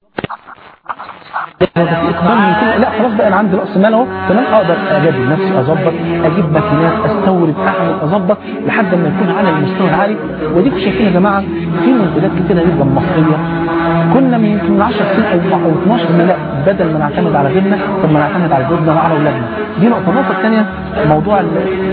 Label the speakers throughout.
Speaker 1: لا خلاص بقى انا عندي راس مال اهو تمام اقدر اجدد نفسي اظبط اجيب ماكينات استورد اعمل اظبط لحد ما يكون على المستوى العالي وديك شايفين يا جماعه في منتجات كتيره جدا مصريه كنا من يمكن من 10 سنين او او 12 سنه لا بدل ما نعتمد على غيرنا طب ما نعتمد على جوزنا وعلى اولادنا دي نقطه النقطه الثانيه موضوع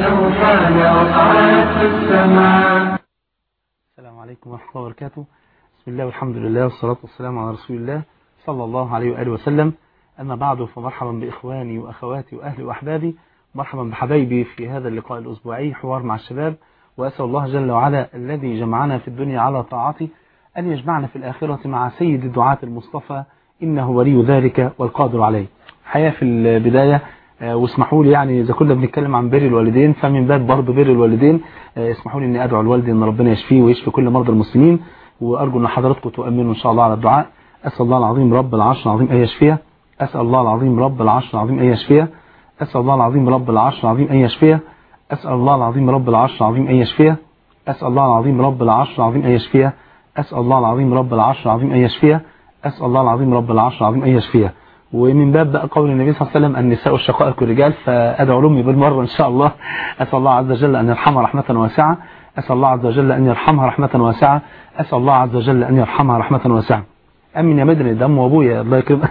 Speaker 1: السلام عليكم ورحمه الله وبركاته بسم الله والحمد لله والصلاه والسلام على رسول الله صلى الله عليه وآله وسلم أما بعد فمرحبا بإخواني وأخواتي وأهلي وأحبابي مرحبا بحبايبي في هذا اللقاء الأسبوعي حوار مع الشباب وأسأل الله جل وعلا الذي جمعنا في الدنيا على طاعته أن يجمعنا في الآخرة مع سيد الدعاة المصطفى إنه ولي ذلك والقادر عليه حياة في البداية واسمحوا لي يعني إذا كنا بنتكلم عن بر الوالدين فمن باب برضه بر الوالدين اسمحوا لي أني أدعو الوالدين أن ربنا يشفيه ويشفي كل مرضى المسلمين وأرجو أن حضراتكم تؤمنوا إن شاء الله على الدعاء أسأل الله العظيم رب العرش العظيم أن يشفيه أسأل الله العظيم رب العرش العظيم أن يشفيه أسأل الله العظيم رب العرش العظيم أن يشفيه أسأل الله العظيم رب العرش العظيم أن يشفيه أسأل الله العظيم رب العرش العظيم أن يشفيه أسأل الله العظيم رب العرش العظيم أن يشفيه أسأل الله العظيم رب العرش العظيم أن يشفيه ومن باب بقى قول النبي صلى الله عليه وسلم النساء الشقائق الرجال فأدعو لأمي بالمرة إن شاء الله أسأل الله عز وجل أن يرحمها رحمة واسعة أسأل الله عز وجل أن يرحمها رحمة واسعة أسأل الله عز وجل أن يرحمها رحمة واسعة أمن يا مدني ده أم وأبويا الله يكرمك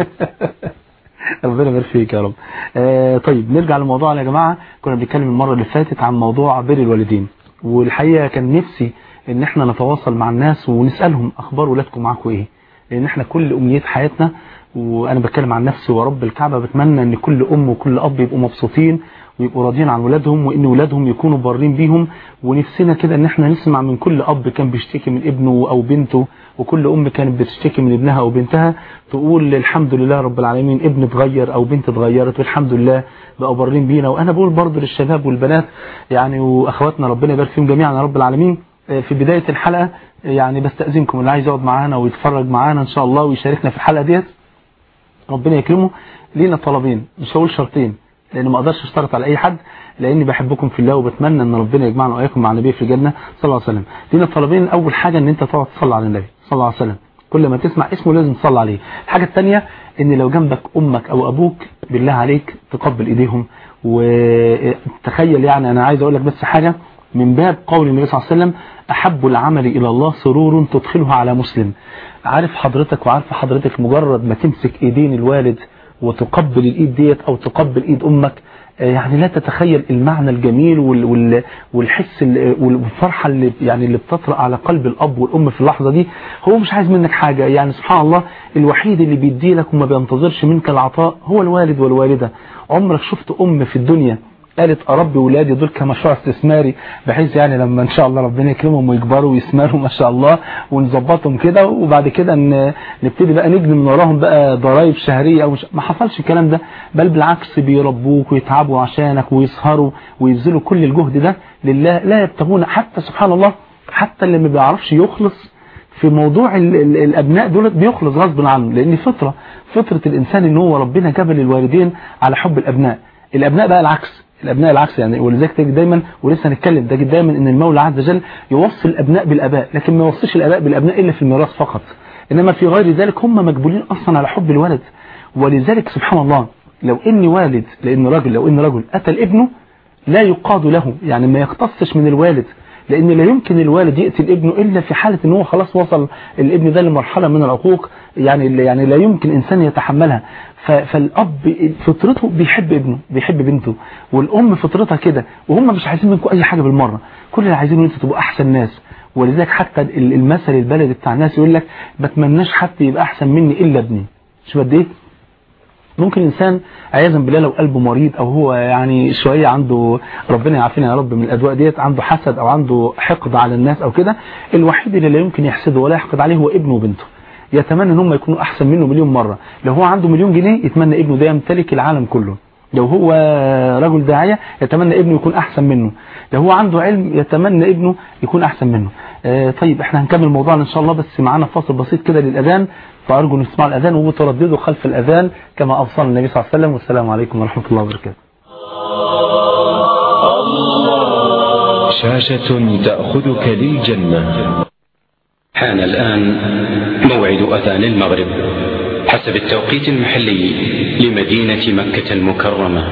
Speaker 1: ربنا يبارك فيك يا رب آه طيب نرجع للموضوع يا جماعة كنا بنتكلم المرة اللي فاتت عن موضوع بر الوالدين والحقيقة كان نفسي ان احنا نتواصل مع الناس ونسألهم اخبار ولادكم معاكم ايه لان احنا كل امنيات حياتنا وانا بتكلم عن نفسي ورب الكعبة بتمنى ان كل ام وكل اب يبقوا مبسوطين ويبقوا راضيين عن ولادهم وان ولادهم يكونوا بارين بيهم ونفسنا كده ان احنا نسمع من كل اب كان بيشتكي من ابنه او بنته وكل ام كانت بتشتكي من ابنها او بنتها تقول الحمد لله رب العالمين ابن اتغير او بنت اتغيرت والحمد لله بقوا بارين بينا وانا بقول برضه للشباب والبنات يعني واخواتنا ربنا يبارك فيهم جميعا يا رب العالمين في بداية الحلقة يعني بستأذنكم اللي عايز يقعد معانا ويتفرج معانا ان شاء الله ويشاركنا في الحلقة ديت ربنا يكرمه لينا طلبين مش هقول شرطين لان ما اقدرش اشترط على اي حد لاني بحبكم في الله وبتمنى ان ربنا يجمعنا واياكم مع النبي في الجنه صلى الله عليه وسلم لينا طلبين اول حاجه ان انت تقعد تصلي على النبي صلى الله عليه وسلم كل ما تسمع اسمه لازم تصلي عليه الحاجه الثانيه ان لو جنبك امك او ابوك بالله عليك تقبل ايديهم وتخيل يعني انا عايز اقول لك بس حاجه من باب قول النبي صلى الله عليه وسلم احب العمل الى الله سرور تدخله على مسلم عارف حضرتك وعارف حضرتك مجرد ما تمسك ايدين الوالد وتقبل الايد ديت او تقبل ايد امك يعني لا تتخيل المعنى الجميل وال والحس والفرحة اللي يعني اللي بتطرأ على قلب الأب والأم في اللحظة دي هو مش عايز منك حاجة يعني سبحان الله الوحيد اللي بيدي لك وما بينتظرش منك العطاء هو الوالد والوالدة عمرك شفت أم في الدنيا قالت أربي ولادي دول كمشروع استثماري بحيث يعني لما إن شاء الله ربنا يكرمهم ويكبروا ويثمروا ما شاء الله ونظبطهم كده وبعد كده نبتدي بقى نجني من وراهم بقى ضرائب شهرية أو مش ما حصلش الكلام ده بل بالعكس بيربوك ويتعبوا عشانك ويسهروا ويبذلوا كل الجهد ده لله لا يبتغون حتى سبحان الله حتى اللي ما بيعرفش يخلص في موضوع ال ال الأبناء دولت بيخلص غصب عنه لأن فطرة فطرة الإنسان إن هو ربنا جبل الوالدين على حب الأبناء الأبناء بقى العكس الابناء العكس يعني ولذلك تجد دايما ولسه هنتكلم تجد دايما ان المولى عز وجل يوصي الابناء بالاباء لكن ما يوصيش الاباء بالابناء الا في الميراث فقط انما في غير ذلك هم مجبولين اصلا على حب الولد ولذلك سبحان الله لو ان والد لان راجل لو ان رجل قتل ابنه لا يقاد له يعني ما يقتصش من الوالد لان لا يمكن الوالد يقتل ابنه الا في حاله ان هو خلاص وصل الابن ده لمرحله من العقوق يعني يعني لا يمكن انسان يتحملها فالاب فطرته بيحب ابنه بيحب بنته والام فطرتها كده وهم مش عايزين منكم اي حاجه بالمره كل اللي عايزينه ان انتوا تبقوا احسن ناس ولذلك حتى المثل البلدي بتاع الناس يقول لك ما اتمناش حد يبقى احسن مني الا ابني شوف قد ايه ممكن انسان عياذا بالله لو قلبه مريض او هو يعني شويه عنده ربنا يعافينا يا رب من الادواء ديت عنده حسد او عنده حقد على الناس او كده الوحيد اللي لا يمكن يحسده ولا يحقد عليه هو ابنه وبنته يتمنى ان هم يكونوا احسن منه مليون مرة لو هو عنده مليون جنيه يتمنى ابنه ده يمتلك العالم كله لو هو رجل داعية يتمنى ابنه يكون احسن منه لو هو عنده علم يتمنى ابنه يكون احسن منه آه طيب احنا هنكمل موضوعنا ان شاء الله بس معانا فاصل بسيط كده للاذان فارجو نسمع الاذان وترددوا خلف الاذان كما اوصانا النبي صلى الله عليه وسلم والسلام عليكم ورحمة الله وبركاته
Speaker 2: شاشة تأخذك للجنة حان الآن موعد أذان المغرب حسب التوقيت المحلي لمدينة مكة المكرمة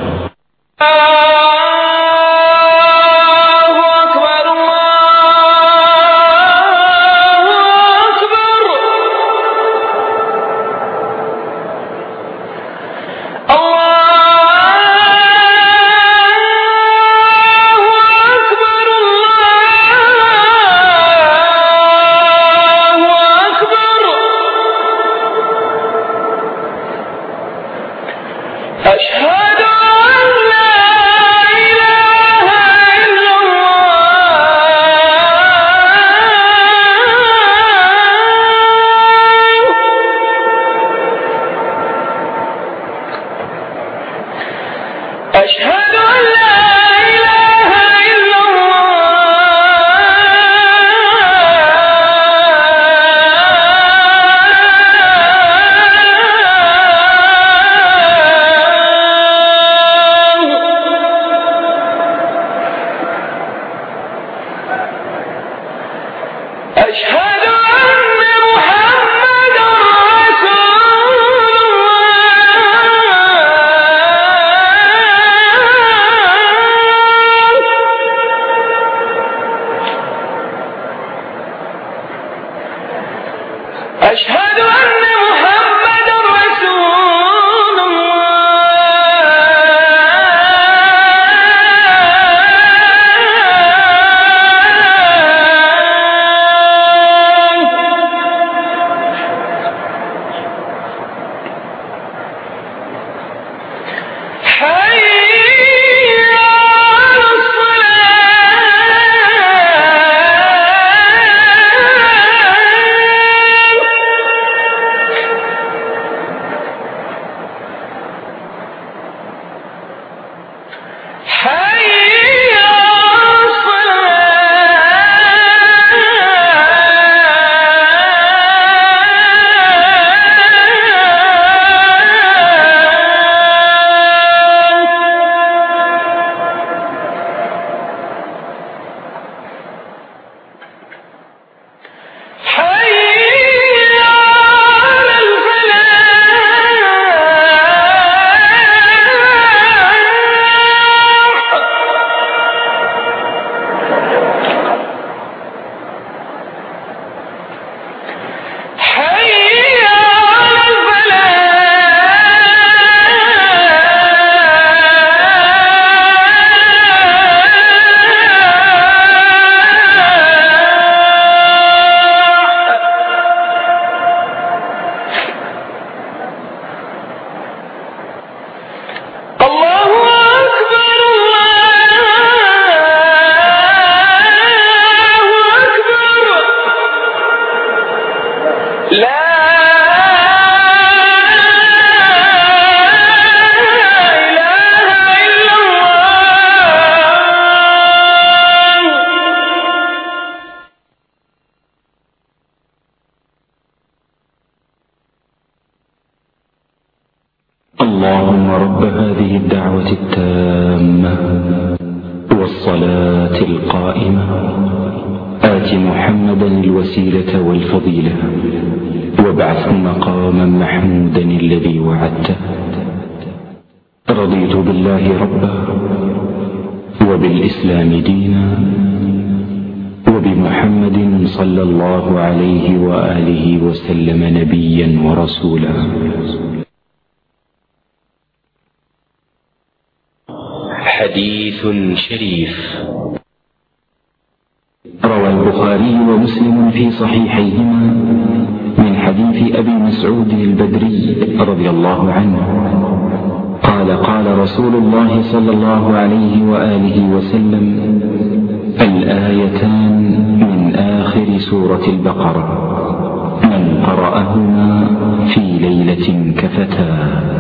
Speaker 3: اللهم رب هذه الدعوة التامة والصلاة القائمة آت محمدا الوسيلة والفضيلة وابعث مقاما محمودا الذي وعدته رضيت بالله ربا وبالإسلام دينا وبمحمد صلى الله عليه وآله وسلم نبيا ورسولا
Speaker 2: حديث شريف
Speaker 3: روى البخاري ومسلم في صحيحيهما من حديث أبي مسعود البدري رضي الله عنه قال قال رسول الله صلى الله عليه وآله وسلم الآيتان من آخر سورة البقرة من قرأهما في ليلة كفتاه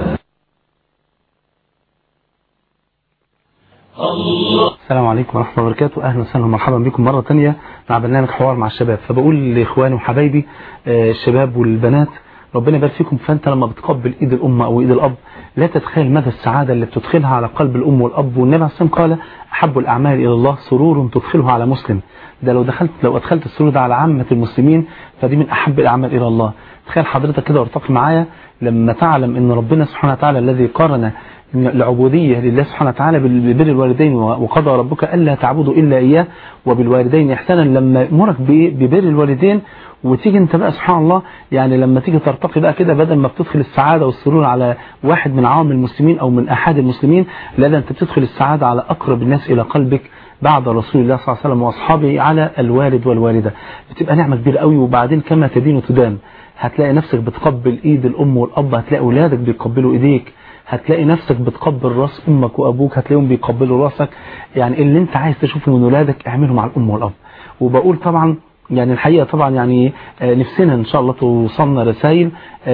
Speaker 1: السلام عليكم ورحمة الله وبركاته أهلا وسهلا ومرحبا بكم مرة تانية مع برنامج حوار مع الشباب فبقول لإخواني وحبايبي آه، الشباب والبنات ربنا يبارك فيكم فانت لما بتقبل ايد الام او ايد الاب لا تتخيل مدى السعادة اللي بتدخلها على قلب الام والاب والنبي عليه الصلاة والسلام قال احب الاعمال الى الله سرور تدخله على مسلم ده لو دخلت لو ادخلت السرور ده على عامة المسلمين فدي من احب الاعمال الى الله تخيل حضرتك كده وارتقي معايا لما تعلم ان ربنا سبحانه وتعالى الذي قارن العبودية لله سبحانه وتعالى ببر الوالدين وقضى ربك ألا تعبدوا إلا إياه وبالوالدين إحسانا لما يأمرك ببر الوالدين وتيجي انت بقى سبحان الله يعني لما تيجي ترتقي بقى كده بدل ما بتدخل السعادة والسرور على واحد من عوام المسلمين او من احد المسلمين لا ده انت بتدخل السعادة على اقرب الناس الى قلبك بعد رسول الله صلى الله عليه وسلم واصحابه على الوالد والوالدة بتبقى نعمة كبيرة قوي وبعدين كما تدين وتدان هتلاقي نفسك بتقبل ايد الام والاب هتلاقي اولادك بيقبلوا ايديك هتلاقي نفسك بتقبل راس امك وابوك هتلاقيهم بيقبلوا راسك يعني اللي انت عايز تشوفه من ولادك اعمله مع الام والاب وبقول طبعا يعني الحقيقة طبعا يعني نفسنا ان شاء الله توصلنا رسائل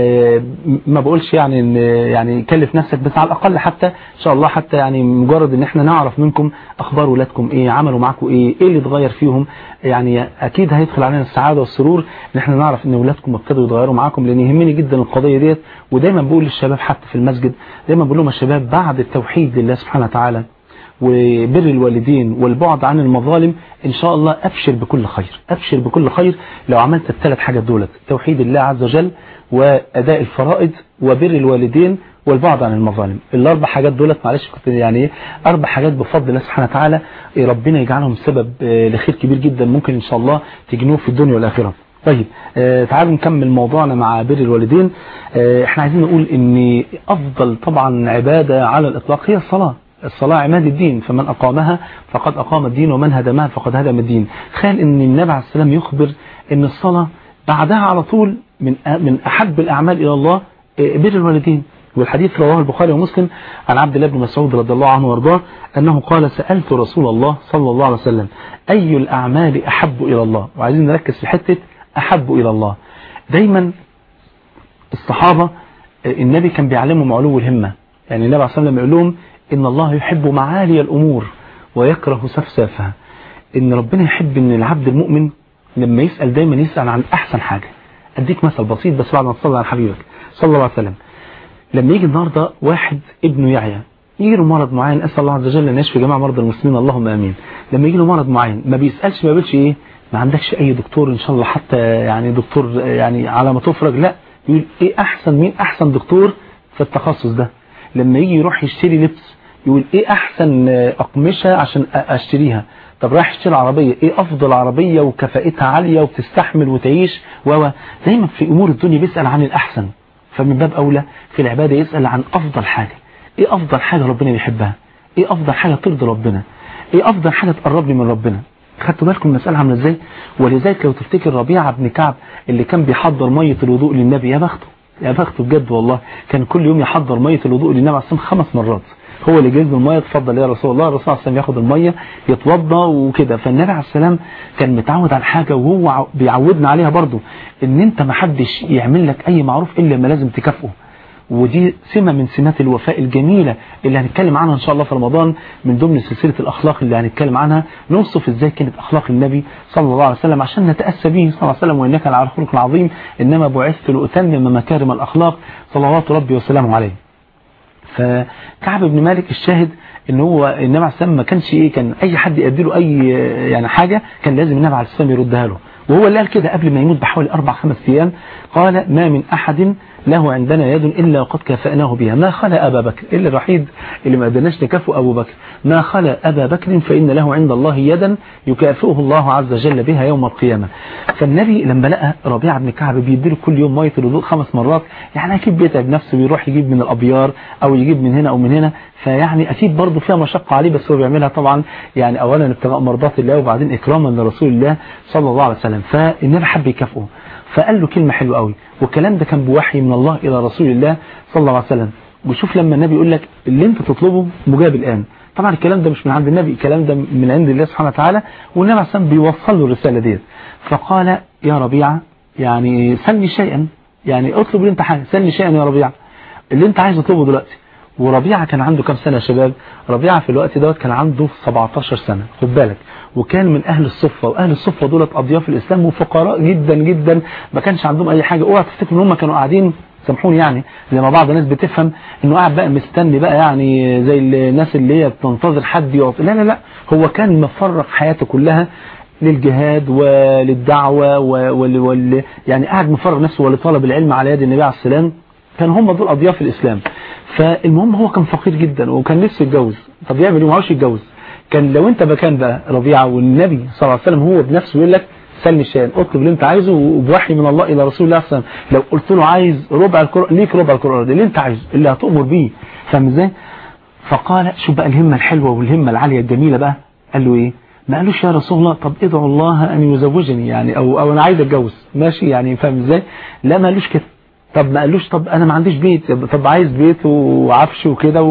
Speaker 1: ما بقولش يعني ان يعني كلف نفسك بس على الاقل حتى ان شاء الله حتى يعني مجرد ان احنا نعرف منكم اخبار ولادكم ايه عملوا معاكم ايه ايه اللي اتغير فيهم يعني اكيد هيدخل علينا السعادة والسرور ان احنا نعرف ان ولادكم ابتدوا يتغيروا معاكم لان يهمني جدا القضية ديت ودايما بقول للشباب حتى في المسجد دايما بقول لهم يا شباب بعد التوحيد لله سبحانه وتعالى وبر الوالدين والبعد عن المظالم ان شاء الله ابشر بكل خير ابشر بكل خير لو عملت الثلاث حاجات دولت توحيد الله عز وجل واداء الفرائض وبر الوالدين والبعد عن المظالم الاربع حاجات دولت معلش كنت يعني ايه اربع حاجات بفضل الله سبحانه وتعالى ربنا يجعلهم سبب لخير كبير جدا ممكن ان شاء الله تجنوه في الدنيا والاخره طيب آه تعالوا نكمل موضوعنا مع بر الوالدين آه احنا عايزين نقول ان افضل طبعا عبادة على الاطلاق هي الصلاة الصلاة عماد الدين فمن أقامها فقد أقام الدين ومن هدمها فقد هدم الدين تخيل أن النبي عليه السلام يخبر أن الصلاة بعدها على طول من من أحب الأعمال إلى الله بر الوالدين والحديث رواه البخاري ومسلم عن عبد الله بن مسعود رضي الله عنه وارضاه أنه قال سألت رسول الله صلى الله عليه وسلم أي الأعمال أحب إلى الله وعايزين نركز في حتة أحب إلى الله دايما الصحابة النبي كان بيعلمهم علو الهمة يعني النبي عليه الصلاة والسلام يقول لهم إن الله يحب معالي الأمور ويكره سفسافها إن ربنا يحب إن العبد المؤمن لما يسأل دايما يسأل عن أحسن حاجة أديك مثل بسيط بس بعد ما تصلي على حبيبك صلى الله عليه وسلم لما يجي النهاردة واحد ابنه يعيا يجي له مرض معين أسأل الله عز وجل أن يشفي جميع مرضى المسلمين اللهم آمين لما يجي له مرض معين ما بيسألش ما بيقولش إيه ما عندكش أي دكتور إن شاء الله حتى يعني دكتور يعني على ما تفرج لا يقول إيه أحسن مين أحسن دكتور في التخصص ده لما يجي يروح يشتري لبس يقول ايه احسن اقمشة عشان اشتريها طب رايح اشتري عربية ايه افضل عربية وكفاءتها عالية وبتستحمل وتعيش و دايما في امور الدنيا بيسأل عن الاحسن فمن باب اولى في العبادة يسأل عن افضل حاجة ايه افضل حاجة ربنا بيحبها ايه افضل حاجة ترضي ربنا ايه افضل حاجة تقربني من ربنا خدتوا بالكم المسألة عاملة ازاي ولذلك لو تفتكر ربيعة بن كعب اللي كان بيحضر مية الوضوء للنبي يا بخته يا بخته بجد والله كان كل يوم يحضر مية الوضوء للنبي عليه الصلاة خمس مرات هو اللي جايز المية اتفضل يا رسول الله الرسول عليه السلام ياخد المية يتوضى وكده فالنبي عليه السلام كان متعود على حاجة وهو بيعودنا عليها برضو ان انت ما حدش يعمل لك اي معروف الا ما لازم تكافئه ودي سمة من سمات الوفاء الجميلة اللي هنتكلم عنها ان شاء الله في رمضان من ضمن سلسلة الاخلاق اللي هنتكلم عنها نوصف ازاي كانت اخلاق النبي صلى الله عليه وسلم عشان نتأسى به صلى الله عليه وسلم وانك على خلق عظيم انما بعثت لأتمم مكارم الاخلاق صلوات ربي وسلامه عليه فكعب بن مالك الشاهد ان هو النبي عليه السلام ما كانش ايه كان اي حد يدي له اي يعني حاجة كان لازم النبي عليه السلام يردها له وهو اللي قال كده قبل ما يموت بحوالي اربع خمس ايام قال ما من احد له عندنا يد الا وقد كافأناه بها ما خلا ابا بكر الا الوحيد اللي ما قدرناش نكافئ ابو بكر ما خلا ابا بكر فان له عند الله يدا يكافئه الله عز وجل بها يوم القيامة فالنبي لما لقى ربيعه بن كعب بيديله كل يوم ميه الوضوء خمس مرات يعني اكيد بيتعب نفسه ويروح يجيب من الابيار او يجيب من هنا او من هنا فيعني اكيد برضه فيها مشقة عليه بس هو بيعملها طبعا يعني اولا ابتغاء مرضات الله وبعدين اكراما لرسول الله صلى الله عليه وسلم فالنبي حب يكافئه فقال له كلمة حلوة قوي والكلام ده كان بوحي من الله الى رسول الله صلى الله عليه وسلم وشوف لما النبي يقول لك اللي انت تطلبه مجاب الان طبعا الكلام ده مش من عند النبي الكلام ده من عند الله سبحانه وتعالى والنبي عليه السلام بيوصل له الرسالة ديت فقال يا ربيعة يعني سلني شيئا يعني اطلب اللي انت حاجة سلني شيئا يا ربيعة اللي انت عايز تطلبه دلوقتي وربيعة كان عنده كام سنة يا شباب ربيعة في الوقت دوت كان عنده 17 سنة خد بالك وكان من أهل الصفة وأهل الصفة دولت أضياف الإسلام وفقراء جدا جدا ما كانش عندهم أي حاجة اوعى تفتكر إن هم كانوا قاعدين سامحوني يعني زي ما بعض الناس بتفهم انه قاعد بقى مستني بقى يعني زي الناس اللي هي بتنتظر حد يعطي لا لا لا هو كان مفرغ حياته كلها للجهاد وللدعوة وال وال يعني قاعد مفرغ نفسه ولطلب العلم على يد النبي عليه السلام كان هم دول أضياف الإسلام فالمهم هو كان فقير جدا وكان نفسه يتجوز طب يعمل ايه ما هوش يتجوز كان لو انت مكان بقى ربيعة والنبي صلى الله عليه وسلم هو بنفسه يقول لك سلم الشان اطلب اللي انت عايزه وبوحي من الله الى رسول الله صلى الله عليه وسلم لو قلت له عايز ربع القرآن ليك ربع القرآن اللي انت عايزه اللي هتؤمر بيه فاهم ازاي فقال شوف بقى الهمة الحلوة والهمة العالية الجميلة بقى قال له ايه ما قالوش يا رسول الله طب ادعو الله ان يزوجني يعني او او انا عايز اتجوز ماشي يعني فاهم ازاي لا ما قالوش كده طب ما قالوش طب انا ما عنديش بيت طب عايز بيت وعفش وكده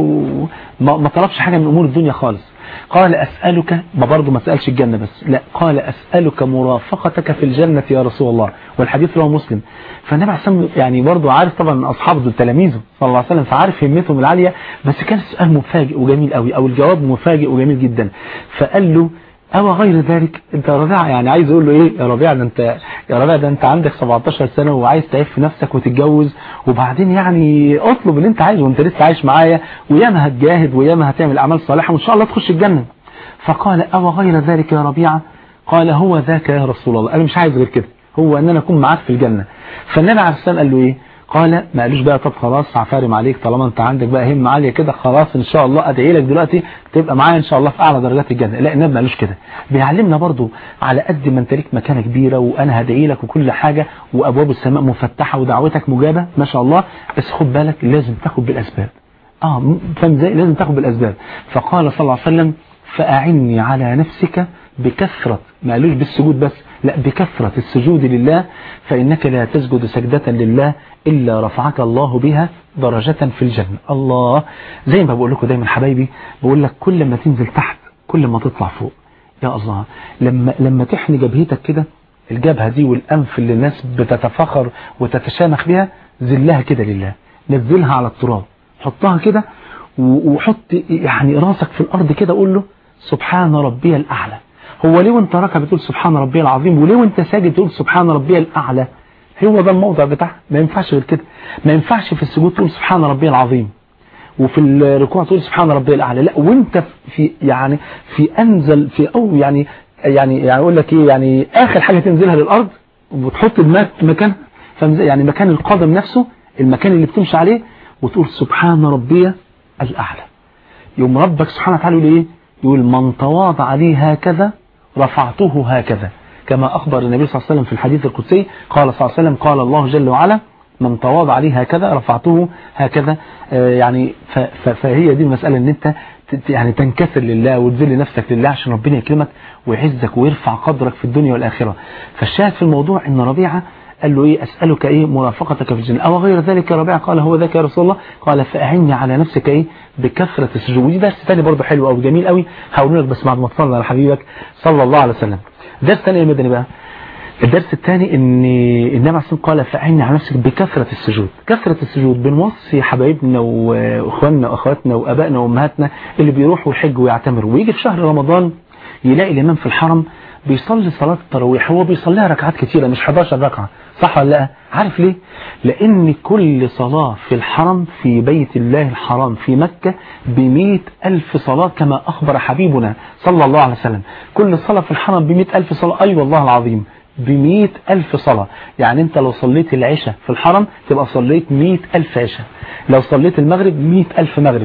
Speaker 1: وما طلبش حاجة من امور الدنيا خالص قال أسألك ما برضه ما سألش الجنة بس لا قال أسألك مرافقتك في الجنة يا رسول الله والحديث رواه مسلم فالنبي عليه الصلاة يعني برضه عارف طبعا أصحابه دول تلاميذه صلى الله عليه وسلم فعارف همتهم العالية بس كان السؤال مفاجئ وجميل قوي أو الجواب مفاجئ وجميل جدا فقال له أو غير ذلك انت يا ربيع يعني عايز اقول له ايه يا ربيع ده انت يا ربيع ده انت عندك 17 سنة وعايز تعيش نفسك وتتجوز وبعدين يعني اطلب اللي انت عايزه وانت لسه عايش معايا وياما هتجاهد وياما هتعمل اعمال صالحة وان شاء الله تخش الجنة فقال او غير ذلك يا ربيعة قال هو ذاك يا رسول الله انا مش عايز غير كده هو ان انا اكون معاك في الجنة فالنبي عليه السلام قال له ايه قال ما قالوش بقى طب خلاص عفارم عليك طالما انت عندك بقى همة عالية كده خلاص ان شاء الله ادعي لك دلوقتي تبقى معايا ان شاء الله في اعلى درجات الجنة لا النبي ما قالوش كده بيعلمنا برضو على قد ما انت ليك مكانة كبيرة وانا هدعي لك وكل حاجة وابواب السماء مفتحة ودعوتك مجابة ما شاء الله بس خد بالك لازم تاخد بالاسباب اه فاهم ازاي لازم تاخد بالاسباب فقال صلى الله عليه وسلم فاعني على نفسك بكثرة ما قالوش بالسجود بس لا بكثرة السجود لله فإنك لا تسجد سجدة لله إلا رفعك الله بها درجة في الجنة الله زي ما بقول لكم دايما حبايبي بقول لك كل ما تنزل تحت كل ما تطلع فوق يا الله لما لما تحني جبهتك كده الجبهة دي والأنف اللي الناس بتتفخر وتتشامخ بها زلها كده لله نزلها على التراب حطها كده وحط يعني راسك في الأرض كده قول له سبحان ربي الأعلى هو ليه وانت راكع بتقول سبحان ربي العظيم وليه وانت ساجد تقول سبحان ربي الأعلى هو ده الموضع بتاعها ما ينفعش غير كده ما ينفعش في السجود تقول سبحان ربي العظيم وفي الركوع تقول سبحان ربي الأعلى لا وانت في يعني في أنزل في أو يعني يعني يعني أقول لك إيه يعني آخر حاجة تنزلها للأرض وتحط الماء مكان يعني مكان القدم نفسه المكان اللي بتمشي عليه وتقول سبحان ربي الأعلى يوم ربك سبحانه وتعالى يقول إيه يقول من تواضع لي هكذا رفعته هكذا كما أخبر النبي صلى الله عليه وسلم في الحديث القدسي قال صلى الله عليه وسلم قال الله جل وعلا من تواضع لي هكذا رفعته هكذا يعني فهي دي المسألة ان انت يعني تنكسر لله وتذل نفسك لله عشان ربنا يكرمك ويعزك ويرفع قدرك في الدنيا والآخرة فالشاهد في الموضوع ان ربيعة قال له ايه اسألك ايه مرافقتك في الجنة او غير ذلك يا ربيعة قال هو ذاك يا رسول الله قال فاعني على نفسك ايه بكثرة السجود ودي درس تاني برضه حلو او جميل قوي هقول لك بس بعد ما تصلي على حبيبك صلى الله عليه وسلم درس تاني المدني بقى الدرس الثاني ان النبي عليه الصلاه قال فاعني على نفسك بكثرة السجود كثرة السجود بنوصي حبايبنا واخواننا واخواتنا وابائنا وامهاتنا اللي بيروحوا يحجوا ويعتمروا ويجي في شهر رمضان يلاقي الامام في الحرم بيصلي صلاة التراويح هو بيصليها ركعات كتيرة مش 11 ركعة صح ولا لا عارف ليه لان كل صلاة في الحرم في بيت الله الحرام في مكة بمئة ألف صلاة كما أخبر حبيبنا صلى الله عليه وسلم كل صلاة في الحرم بمئة ألف صلاة أي أيوة والله العظيم بمئة ألف صلاة يعني أنت لو صليت العشاء في الحرم تبقى صليت مئة ألف عشاء لو صليت المغرب مئة ألف مغرب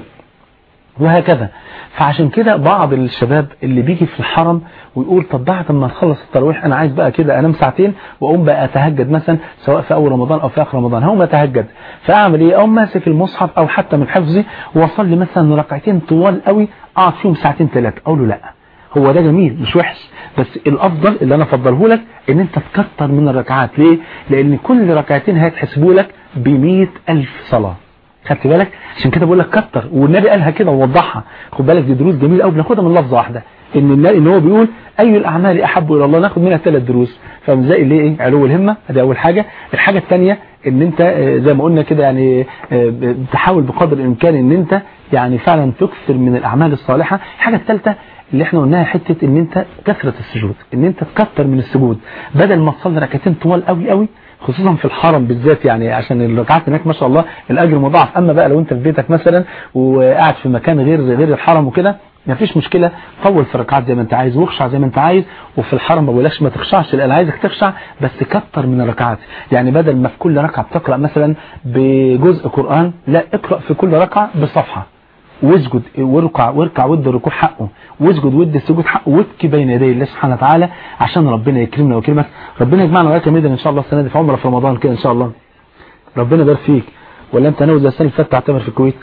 Speaker 1: وهكذا فعشان كده بعض الشباب اللي بيجي في الحرم ويقول طب بعد ما نخلص التراويح انا عايز بقى كده انام ساعتين واقوم بقى اتهجد مثلا سواء في اول رمضان او في اخر رمضان هقوم اتهجد فاعمل ايه اقوم ماسك المصحف او حتى من حفظي واصلي مثلا ركعتين طوال قوي اقعد فيهم ساعتين ثلاثه اقول له لا هو ده جميل مش وحش بس الافضل اللي انا افضله لك ان انت تكتر من الركعات ليه لان كل ركعتين هيتحسبوا لك ب ألف صلاه خدت بالك عشان كده بقول لك كتر والنبي قالها كده ووضحها خد بالك دي دروس جميله قوي بناخدها من لفظه واحده ان النبي ان هو بيقول اي الاعمال احب الى الله ناخد منها ثلاث دروس فاهم ازاي اللي ايه علو الهمه ادي اول حاجه الحاجه الثانيه ان انت آه، زي ما قلنا كده يعني آه، ب- تحاول بقدر الامكان ان انت يعني فعلا تكثر من الاعمال الصالحه الحاجه الثالثه اللي احنا قلناها حته ان انت كثره السجود ان انت تكثر من السجود بدل ما تصلي ركعتين طوال قوي قوي خصوصا في الحرم بالذات يعني عشان الركعات هناك ما شاء الله الاجر مضاعف اما بقى لو انت في بيتك مثلا وقاعد في مكان غير غير الحرم وكده مفيش مشكلة طول في الركعات زي ما انت عايز واخشع زي ما انت عايز وفي الحرم ما بقولكش ما تخشعش لا انا عايزك تخشع بس كتر من الركعات يعني بدل ما في كل ركعة بتقرأ مثلا بجزء قرآن لا اقرأ في كل ركعة بصفحة واسجد واركع واركع ود الركوع حقه واسجد ود السجود حقه وابكي بين يدي الله سبحانه وتعالى عشان ربنا يكرمنا ويكرمك ربنا يجمعنا وياك يا ميدان ان شاء الله السنه دي في عمره في رمضان كده ان شاء الله ربنا يبارك فيك ولا انت ناوي زي السنه اللي فاتت تعتمر في الكويت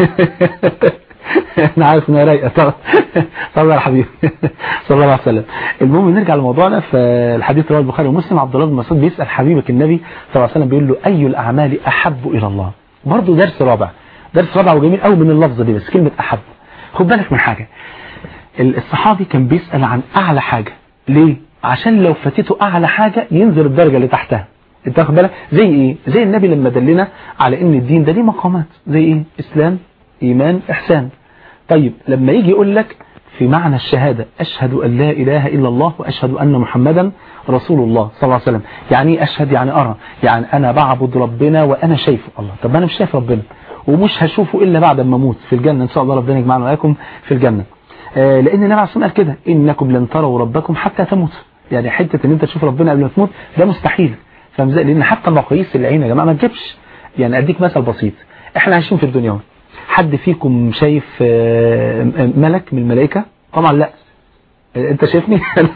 Speaker 1: انا عارف انها رايقه طبعا طبعا يا حبيبي صلى الله عليه وسلم المهم نرجع لموضوعنا فالحديث رواه البخاري ومسلم عبد الله بن مسعود بيسال حبيبك النبي صلى الله عليه وسلم بيقول له اي الاعمال احب الى الله برضه درس رابع درس رابع وجميل قوي من اللفظه دي بس كلمه احب خد بالك من حاجه الصحابي كان بيسال عن اعلى حاجه ليه عشان لو فاتته اعلى حاجه ينزل الدرجه اللي تحتها انت واخد بالك زي ايه زي النبي لما دلنا على ان الدين ده ليه مقامات زي ايه اسلام ايمان احسان طيب لما يجي يقول لك في معنى الشهادة أشهد أن لا إله إلا الله وأشهد أن محمدا رسول الله صلى الله عليه وسلم يعني إيه أشهد يعني أرى يعني أنا بعبد ربنا وأنا شايفه الله طب أنا مش شايف ربنا ومش هشوفه إلا بعد ما أموت في الجنة إن شاء الله ربنا يجمعنا وإياكم في الجنة آه لأن النبي عليه الصلاة والسلام قال كده إنكم لن تروا ربكم حتى تموتوا يعني حتة إن أنت تشوف ربنا قبل ما تموت ده مستحيل فاهم ازاي؟ لأن حتى مقاييس العين يا جماعة ما تجيبش يعني أديك مثل بسيط إحنا عايشين في الدنيا اهو. حد فيكم شايف آه، ملك من الملائكة طبعا لا انت شايفني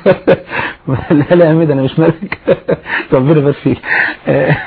Speaker 1: لا لا يا ميد انا مش ملك ربنا يبارك فيك آه،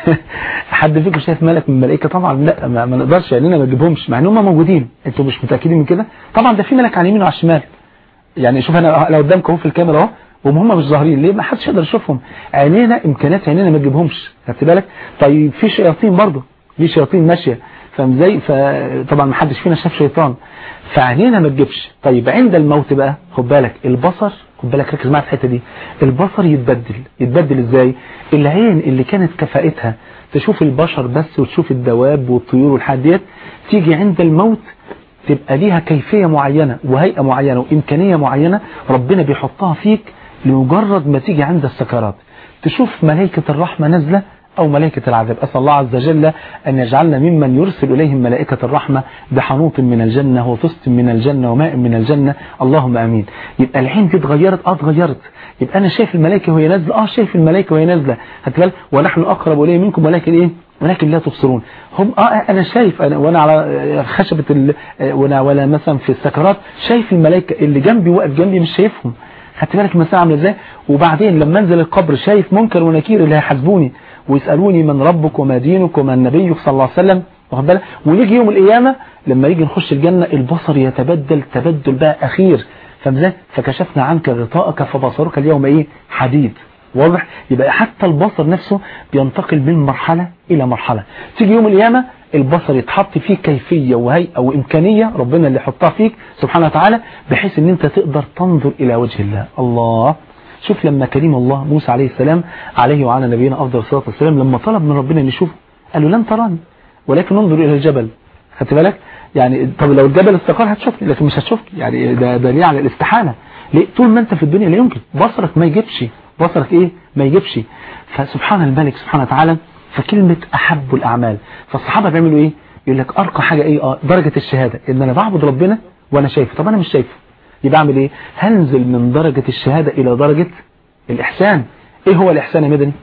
Speaker 1: حد فيكم شايف ملك من الملائكه طبعا لا ما, ما نقدرش يعني ما نجيبهمش مع ان هم موجودين انتوا مش متاكدين من كده طبعا ده في ملك على اليمين وعلى الشمال يعني شوف انا انا قدامكم اهو في الكاميرا اهو وهم مش ظاهرين ليه ما حدش يقدر يشوفهم عينينا امكانيات عينينا ما تجيبهمش خدت بالك طيب في شياطين برضه في شياطين ماشيه فاهم ازاي فطبعا ما حدش فينا شاف شيطان فعينينا ما تجيبش طيب عند الموت بقى خد بالك البصر خد بالك ركز معايا في الحته دي البصر يتبدل يتبدل ازاي العين اللي كانت كفاءتها تشوف البشر بس وتشوف الدواب والطيور والحاجات ديت تيجي عند الموت تبقى ليها كيفية معينة وهيئة معينة وإمكانية معينة ربنا بيحطها فيك لمجرد ما تيجي عند السكرات تشوف ملائكة الرحمة نازلة أو ملائكة العذاب أسأل الله عز وجل أن يجعلنا ممن يرسل إليهم ملائكة الرحمة بحنوط من الجنة وطست من الجنة وماء من الجنة اللهم أمين يبقى العين دي اتغيرت اه اتغيرت يبقى أنا شايف الملائكة وهي نازلة اه شايف الملائكة وهي نازلة هتقال ونحن أقرب إليه منكم ولكن إيه ولكن لا تبصرون هم اه انا شايف أنا وانا على خشبة ال... وانا ولا مثلا في السكرات شايف الملائكة اللي جنبي واقف جنبي مش شايفهم خدت بالك المسألة عامله ازاي وبعدين لما انزل القبر شايف منكر ونكير اللي هيحاسبوني ويسألوني من ربك وما دينك ومن نبيك صلى الله عليه وسلم واخد بالك ونيجي يوم القيامة لما يجي نخش الجنة البصر يتبدل تبدل بقى أخير فاهم ازاي فكشفنا عنك غطاءك فبصرك اليوم ايه حديد واضح يبقى حتى البصر نفسه بينتقل من مرحلة إلى مرحلة تيجي يوم القيامة البصر يتحط فيه كيفية وهيئة وإمكانية ربنا اللي يحطها فيك سبحانه وتعالى بحيث ان انت تقدر تنظر إلى وجه الله الله شوف لما كريم الله موسى عليه السلام عليه وعلى نبينا أفضل الصلاة والسلام لما طلب من ربنا ان يشوفه قال له لن تراني ولكن انظر إلى الجبل خدت بالك يعني طب لو الجبل استقر هتشوفني لكن مش هتشوفني يعني ده دليل على الاستحالة ليه طول ما انت في الدنيا لا يمكن بصرك ما يجيبش بصرك ايه ما يجيبش فسبحان الملك سبحانه وتعالى فكلمة أحب الأعمال فالصحابة بيعملوا إيه يقول لك أرقى حاجة إيه آه درجة الشهادة إن أنا بعبد ربنا وأنا شايفه طب أنا مش شايفه يبقى أعمل إيه هنزل من درجة الشهادة إلى درجة الإحسان إيه هو الإحسان يا مدني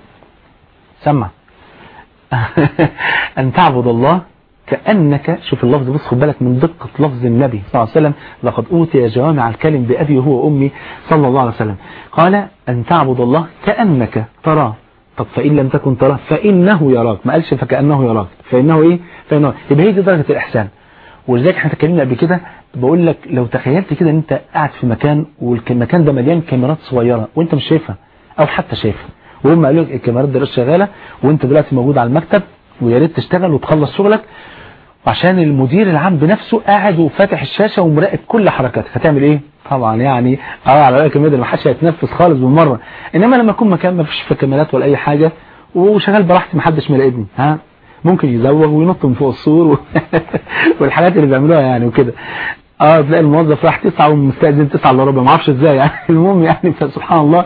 Speaker 1: سمع أن تعبد الله كأنك شوف اللفظ بص خد بالك من دقة لفظ النبي صلى الله عليه وسلم لقد أوتي جوامع الكلم بأبي وهو وأمي صلى الله عليه وسلم قال أن تعبد الله كأنك تراه طب فإن لم تكن تراه فإنه يراك ما قالش فكأنه يراك فإنه إيه فإنه يبقى هي دي درجة الإحسان ولذلك احنا اتكلمنا قبل كده بقول لك لو تخيلت كده ان انت قاعد في مكان والمكان ده مليان كاميرات صغيرة وانت مش شايفها او حتى شايفها وهم قالوا لك الكاميرات دي شغالة وانت دلوقتي موجود على المكتب ويا ريت تشتغل وتخلص شغلك عشان المدير العام بنفسه قاعد وفاتح الشاشة ومراقب كل حركاتك هتعمل ايه طبعا يعني اه على رأيك المدير ما حدش هيتنفس خالص بالمرة انما لما يكون مكان ما فيش في كاميرات ولا اي حاجة وشغال براحتي ما حدش مراقبني ها ممكن يزوغ وينط من فوق السور و... والحاجات اللي بيعملوها يعني وكده اه تلاقي الموظف راح تسعة ومستأذن تسعة الا ربع ما اعرفش ازاي يعني المهم يعني سبحان الله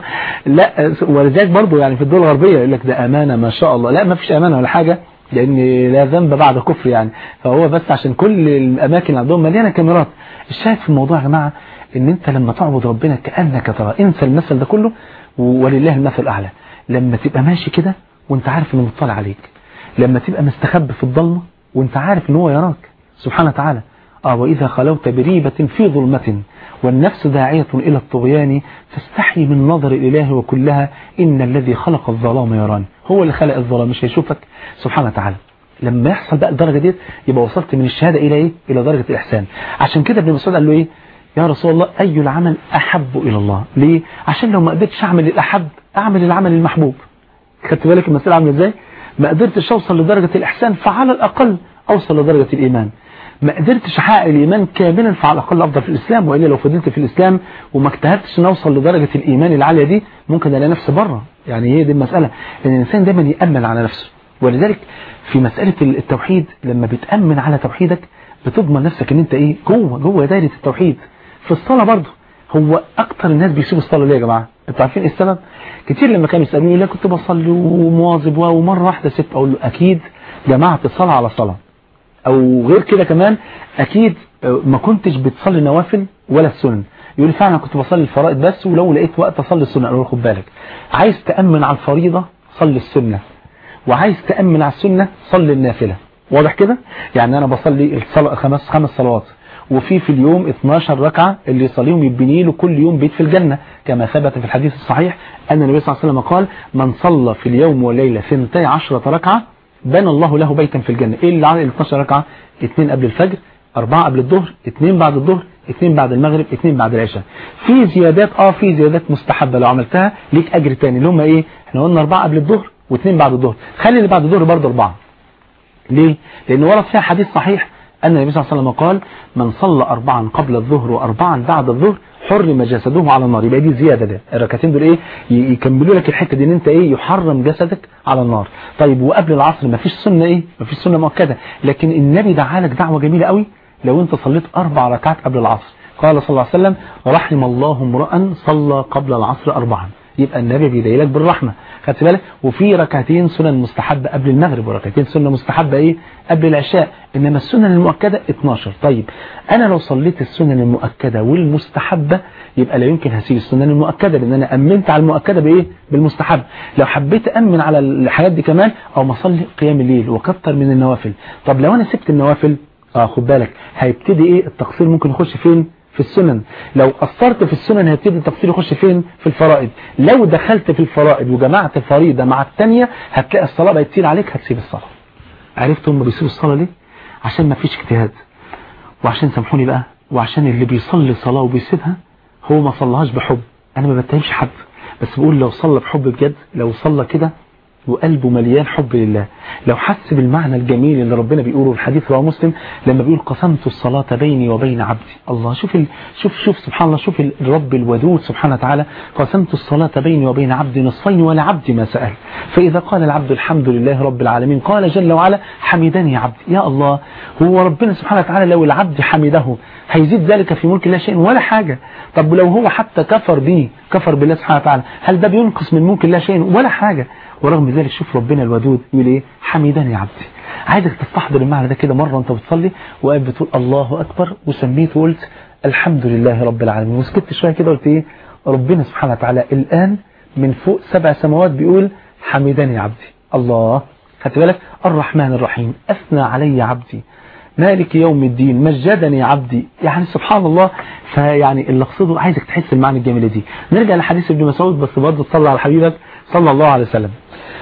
Speaker 1: لا ولذلك برضه يعني في الدول الغربية يقول لك ده امانة ما شاء الله لا ما فيش امانة ولا حاجة لان لا ذنب بعد كفر يعني فهو بس عشان كل الاماكن اللي عندهم مليانة كاميرات الشاهد في الموضوع يا جماعة ان انت لما تعبد ربنا كأنك ترى انسى المثل ده كله ولله المثل الاعلى لما تبقى ماشي كده وانت عارف انه مطلع عليك لما تبقى مستخبي في الضلمة وانت عارف ان هو يراك سبحانه وتعالى آه وإذا خلوت بريبة في ظلمة والنفس داعية إلى الطغيان فاستحي من نظر الإله وكلها إن الذي خلق الظلام يراني هو اللي خلق الظلام مش هيشوفك سبحانه وتعالى لما يحصل بقى الدرجة ديت يبقى وصلت من الشهادة إلى إيه إلى درجة الإحسان عشان كده ابن مسعود قال له إيه يا رسول الله أي العمل أحب إلى الله ليه عشان لو ما قدرتش أعمل الأحب أعمل العمل المحبوب خدت بالك المسألة عامله إزاي ما قدرتش أوصل لدرجة الإحسان فعلى الأقل أوصل لدرجة الإيمان ما قدرتش احقق الايمان كاملا فعلى الاقل افضل في الاسلام والا لو فضلت في الاسلام وما اجتهدتش ان اوصل لدرجه الايمان العاليه دي ممكن الاقي نفسي بره يعني هي دي المساله ان الانسان دايما يامن على نفسه ولذلك في مساله التوحيد لما بتامن على توحيدك بتضمن نفسك ان انت ايه جوه جوه دايره التوحيد في الصلاه برضه هو اكتر الناس بيسيبوا الصلاه ليه يا جماعه انتوا عارفين ايه السبب كتير لما كانوا يسالوني لا كنت بصلي ومواظب ومره واحده سبت اقول له اكيد جمعت صلاه على صلاه او غير كده كمان اكيد ما كنتش بتصلي نوافل ولا السنن يقول لي فعلا كنت بصلي الفرائض بس ولو لقيت وقت اصلي السنه اقول له خد بالك عايز تامن على الفريضه صلي السنه وعايز تامن على السنه صلي النافله واضح كده يعني انا بصلي الصلاه خمس خمس صلوات وفي في اليوم 12 ركعة اللي يصليهم يبني له كل يوم بيت في الجنة كما ثبت في الحديث الصحيح أن النبي صلى الله عليه وسلم قال من صلى في اليوم والليلة 12 ركعة بنى الله له بيتا في الجنة ايه اللي على ال 12 ركعة اثنين قبل الفجر اربعة قبل الظهر اثنين بعد الظهر اثنين بعد المغرب اثنين بعد العشاء في زيادات اه في زيادات مستحبة لو عملتها ليك اجر تاني اللي هم ايه احنا قلنا اربعة قبل الظهر واثنين بعد الظهر خلي اللي بعد الظهر برضه اربعة ليه لان ورد فيها حديث صحيح ان النبي صلى الله عليه وسلم قال من صلى اربعا قبل الظهر واربعا بعد الظهر حرم جسده على النار يبقى دي زيادة ده الركعتين دول ايه يكملوا لك الحتة دي ان انت ايه يحرم جسدك على النار طيب وقبل العصر ما فيش سنة ايه ما فيش سنة مؤكدة لكن النبي دعالك دعوة جميلة قوي لو انت صليت اربع ركعات قبل العصر قال صلى الله عليه وسلم رحم الله امرأ صلى قبل العصر اربعا يبقى النبي بيدعي لك بالرحمة خدت بالك وفي ركعتين سنن مستحبة قبل المغرب وركعتين سنة مستحبة ايه قبل العشاء انما السنن المؤكدة 12 طيب انا لو صليت السنن المؤكدة والمستحبة يبقى لا يمكن هسيب السنن المؤكدة لان انا امنت على المؤكدة بايه بالمستحب لو حبيت امن على الحاجات دي كمان او ما اصلي قيام الليل وكتر من النوافل طب لو انا سبت النوافل اه خد بالك هيبتدي ايه التقصير ممكن يخش فين في السنن لو قصرت في السنن هيبتدي التفصيل يخش فين في الفرائض لو دخلت في الفرائض وجمعت فريضة مع الثانيه هتلاقي الصلاة بقت تقيل عليك هتسيب الصلاة عرفت هم بيسيبوا الصلاة ليه عشان ما فيش اجتهاد وعشان سامحوني بقى وعشان اللي بيصلي صلاة وبيسيبها هو ما صلىهاش بحب انا ما بتهمش حد بس بقول لو صلى بحب بجد لو صلى كده وقلبه مليان حب لله لو حس بالمعنى الجميل اللي ربنا بيقوله الحديث رواه مسلم لما بيقول قسمت الصلاة بيني وبين عبدي الله شوف ال... شوف شوف سبحان الله شوف الرب الودود سبحانه وتعالى قسمت الصلاة بيني وبين عبدي نصفين ولعبدي ما سأل فإذا قال العبد الحمد لله رب العالمين قال جل وعلا حمدني عبدي يا الله هو ربنا سبحانه وتعالى لو العبد حمده هيزيد ذلك في ملك الله شيء ولا حاجة طب لو هو حتى كفر به كفر بالله سبحانه وتعالى هل ده بينقص من ملك الله شيء ولا حاجة ورغم ذلك شوف ربنا الودود يقول ايه حمدني عبدي عايزك تستحضر المعنى ده كده مرة انت بتصلي وقاعد بتقول الله اكبر وسميت وقلت الحمد لله رب العالمين وسكت شوية كده قلت ايه ربنا سبحانه وتعالى الان من فوق سبع سماوات بيقول حمدني عبدي الله خدت بالك الرحمن الرحيم اثنى علي عبدي مالك يوم الدين مجدني عبدي يعني سبحان الله فيعني اللي اقصده عايزك تحس المعنى الجميلة دي نرجع لحديث ابن مسعود بس برضه تصلي على حبيبك صلى الله عليه وسلم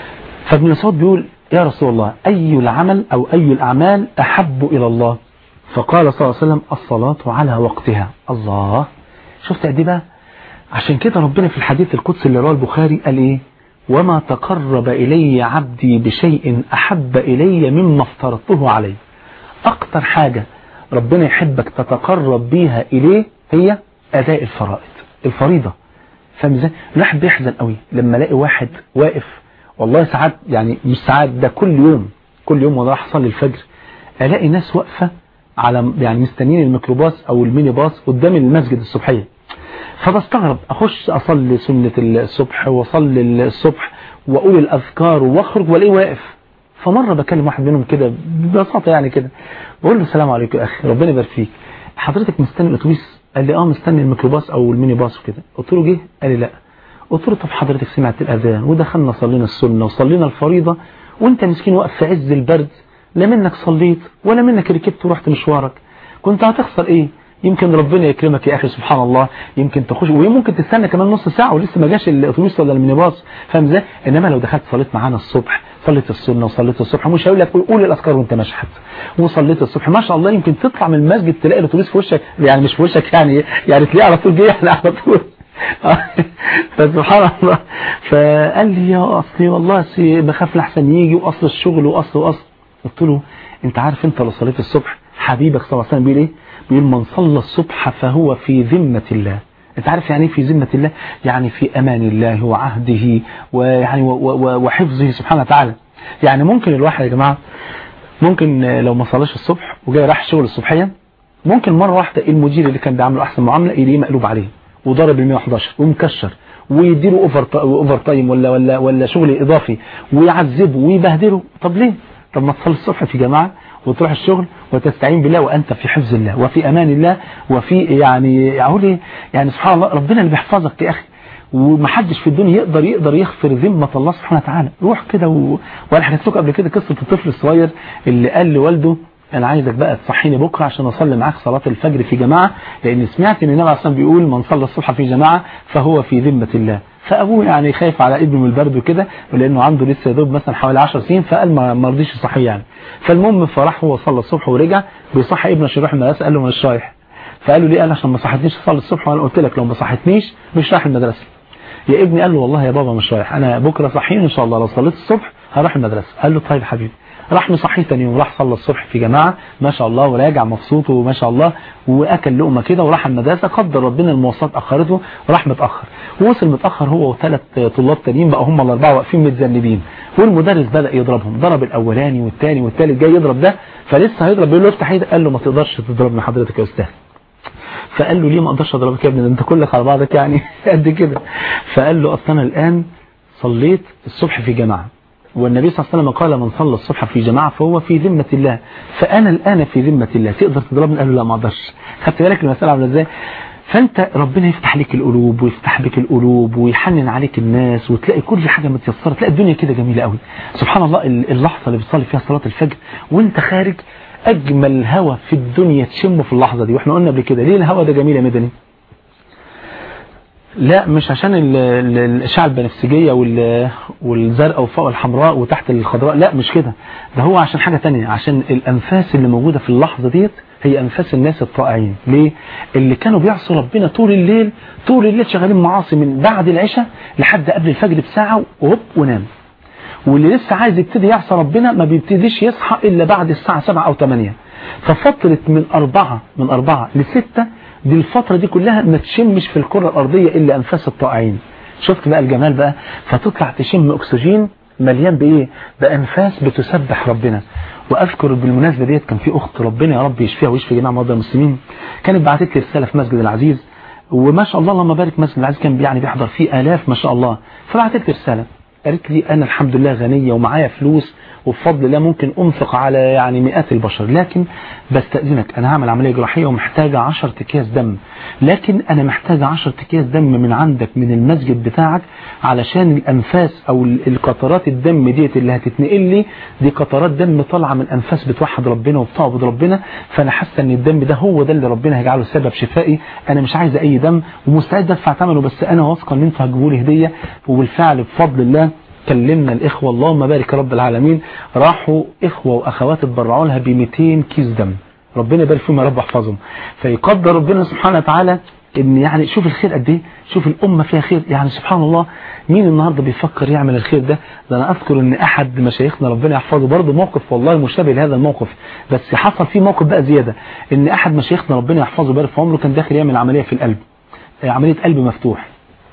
Speaker 1: فابن مسعود بيقول يا رسول الله أي العمل أو أي الأعمال أحب إلى الله فقال صلى الله عليه وسلم الصلاة على وقتها الله شفت قد بقى عشان كده ربنا في الحديث القدسي اللي رواه البخاري قال إيه وما تقرب إلي عبدي بشيء أحب إلي مما افترضته عليه أكتر حاجة ربنا يحبك تتقرب بيها إليه هي أداء الفرائض الفريضة فاهم ازاي الواحد بيحزن قوي لما الاقي واحد واقف والله ساعات يعني مش ساعات ده كل يوم كل يوم وانا رايح اصلي الفجر الاقي ناس واقفه على يعني مستنيين الميكروباص او الميني باص قدام المسجد الصبحيه فبستغرب اخش اصلي سنه الصبح واصلي الصبح واقول الاذكار واخرج والاقيه واقف فمره بكلم واحد منهم كده ببساطه يعني كده بقول له السلام عليكم يا اخي ربنا يبارك فيك حضرتك مستني الاتوبيس قال لي اه مستني الميكروباص او الميني باص وكده قلت له جه قال لي لا قلت له طب حضرتك سمعت الاذان ودخلنا صلينا السنه وصلينا الفريضه وانت مسكين واقف في عز البرد لا منك صليت ولا منك ركبت ورحت مشوارك كنت هتخسر ايه يمكن ربنا يكرمك يا اخي سبحان الله يمكن تخش وممكن تستنى كمان نص ساعه ولسه ما جاش الاتوبيس ولا الميني باص فاهم ازاي انما لو دخلت صليت معانا الصبح صليت السنه وصليت الصبح مش هقول لك قول الاذكار وانت ماشي حتى وصليت الصبح ما شاء الله يمكن تطلع من المسجد تلاقي الاتوبيس في وشك يعني مش في وشك يعني يعني تلاقيه على طول جاي يعني على طول فسبحان الله فقال لي يا اصلي والله بخاف لحسن يجي واصل الشغل واصل واصل قلت له انت عارف انت لو صليت الصبح حبيبك صلى الله عليه وسلم بيقول ايه بيقول من صلى الصبح فهو في ذمة الله انت عارف يعني ايه في ذمة الله يعني في امان الله وعهده ويعني وحفظه سبحانه وتعالى يعني ممكن الواحد يا جماعة ممكن لو ما صلاش الصبح وجاي راح الشغل الصبحية ممكن مرة واحدة المدير اللي كان بيعمله احسن معاملة يلاقيه مقلوب عليه وضرب ال 111 ومكشر ويديله اوفر اوفر تايم ولا ولا ولا شغل اضافي ويعذبه ويبهدله طب ليه طب ما تصلي الصبح في جماعه وتروح الشغل وتستعين بالله وانت في حفظ الله وفي امان الله وفي يعني اقول ايه يعني سبحان الله ربنا اللي بيحفظك يا اخي ومحدش في الدنيا يقدر يقدر يغفر ذمة الله سبحانه وتعالى روح كده و... وانا حكيت لكم قبل كده قصة الطفل الصغير اللي قال لوالده انا عايزك بقى تصحيني بكره عشان اصلي معاك صلاه الفجر في جماعه لان سمعت ان النبي عليه الصلاه بيقول من صلى الصبح في جماعه فهو في ذمه الله فابوه يعني خايف على ابنه من البرد وكده ولانه عنده لسه دوب مثلا حوالي 10 سنين فقال ما رضيش يصحيه يعني فالمهم فراح هو صلى الصبح ورجع بيصحي ابنه عشان يروح المدرسه قال له مش رايح فقال له ليه قال عشان ما صحتنيش اصلي الصبح وانا قلت لك لو ما صحتنيش مش رايح المدرسه يا ابني قال له والله يا بابا مش رايح انا بكره صحيني ان شاء الله لو صليت الصبح هروح المدرسه قال له طيب حبيبي راح مصحيه تاني يوم راح صلى الصبح في جماعة ما شاء الله وراجع مبسوط وما شاء الله واكل لقمة كده وراح المدرسة قدر ربنا المواصلات اخرته وراح متأخر ووصل متأخر هو وثلاث طلاب تانيين بقى هم الاربعة واقفين متذنبين والمدرس بدأ يضربهم ضرب الاولاني والثاني والثالث جاي يضرب ده فلسه هيضرب بيقول له افتح ايدك قال له ما تقدرش تضربني حضرتك يا استاذ فقال له ليه ما اقدرش اضربك يا ابني ده انت كلك على بعضك يعني قد كده فقال له اصل انا الان صليت الصبح في جماعه والنبي صلى الله عليه وسلم قال من صلى الصبح في جماعة فهو في ذمة الله فأنا الآن في ذمة الله تقدر تضربني قال له لا ما اقدرش خدت بالك المسألة عامله ازاي فانت ربنا يفتح لك القلوب ويفتح بك القلوب ويحنن عليك الناس وتلاقي كل حاجة متيسرة تلاقي الدنيا كده جميلة قوي سبحان الله اللحظة اللي بتصلي فيها صلاة الفجر وانت خارج اجمل هوا في الدنيا تشمه في اللحظة دي واحنا قلنا قبل كده ليه الهوا ده جميل يا مدني لا مش عشان الاشعه البنفسجيه والزرقاء وفوق الحمراء وتحت الخضراء لا مش كده ده هو عشان حاجة تانية عشان الانفاس اللي موجودة في اللحظة ديت هي انفاس الناس الطائعين ليه اللي كانوا بيعصوا ربنا طول الليل طول الليل شغالين معاصي من بعد العشاء لحد قبل الفجر بساعة وهوب ونام واللي لسه عايز يبتدي يعصى ربنا ما بيبتديش يصحى الا بعد الساعة 7 او 8 ففترة من أربعة من أربعة لستة دي الفترة دي كلها ما تشمش في الكرة الأرضية إلا أنفاس الطائعين شفت بقى الجمال بقى فتطلع تشم أكسجين مليان بإيه بأنفاس بتسبح ربنا وأذكر بالمناسبة ديت كان في أخت ربنا يا رب يشفيها ويشفي جميع مرضى المسلمين كانت بعتت لي رسالة في مسجد العزيز وما شاء الله اللهم بارك مسجد العزيز كان يعني بيحضر فيه آلاف ما شاء الله فبعتت لي رسالة قالت لي أنا الحمد لله غنية ومعايا فلوس وبفضل الله ممكن أنفق على يعني مئات البشر لكن بستأذنك أنا هعمل عملية جراحية ومحتاجة 10 أكياس دم لكن أنا محتاجة 10 أكياس دم من عندك من المسجد بتاعك علشان الأنفاس أو القطرات الدم ديت اللي هتتنقل لي دي قطرات دم طالعة من أنفاس بتوحد ربنا وبتعبد ربنا فأنا حاسة إن الدم ده هو ده اللي ربنا هيجعله سبب شفائي أنا مش عايزة أي دم ومستعد أدفع ثمنه بس أنا واثقة إن أنتوا هتجيبوا لي هدية وبالفعل بفضل الله كلمنا الإخوة اللهم بارك رب العالمين راحوا إخوة وأخوات اتبرعوا لها ب 200 كيس دم ربنا يبارك فيهم يا رب احفظهم فيقدر ربنا سبحانه وتعالى ان يعني شوف الخير قد ايه شوف الامه فيها خير يعني سبحان الله مين النهارده بيفكر يعمل الخير ده ده انا اذكر ان احد مشايخنا ربنا يحفظه برضه موقف والله مشابه لهذا الموقف بس حصل فيه موقف بقى زياده ان احد مشايخنا ربنا يحفظه بارك في عمره كان داخل يعمل عمليه في القلب عمليه قلب مفتوح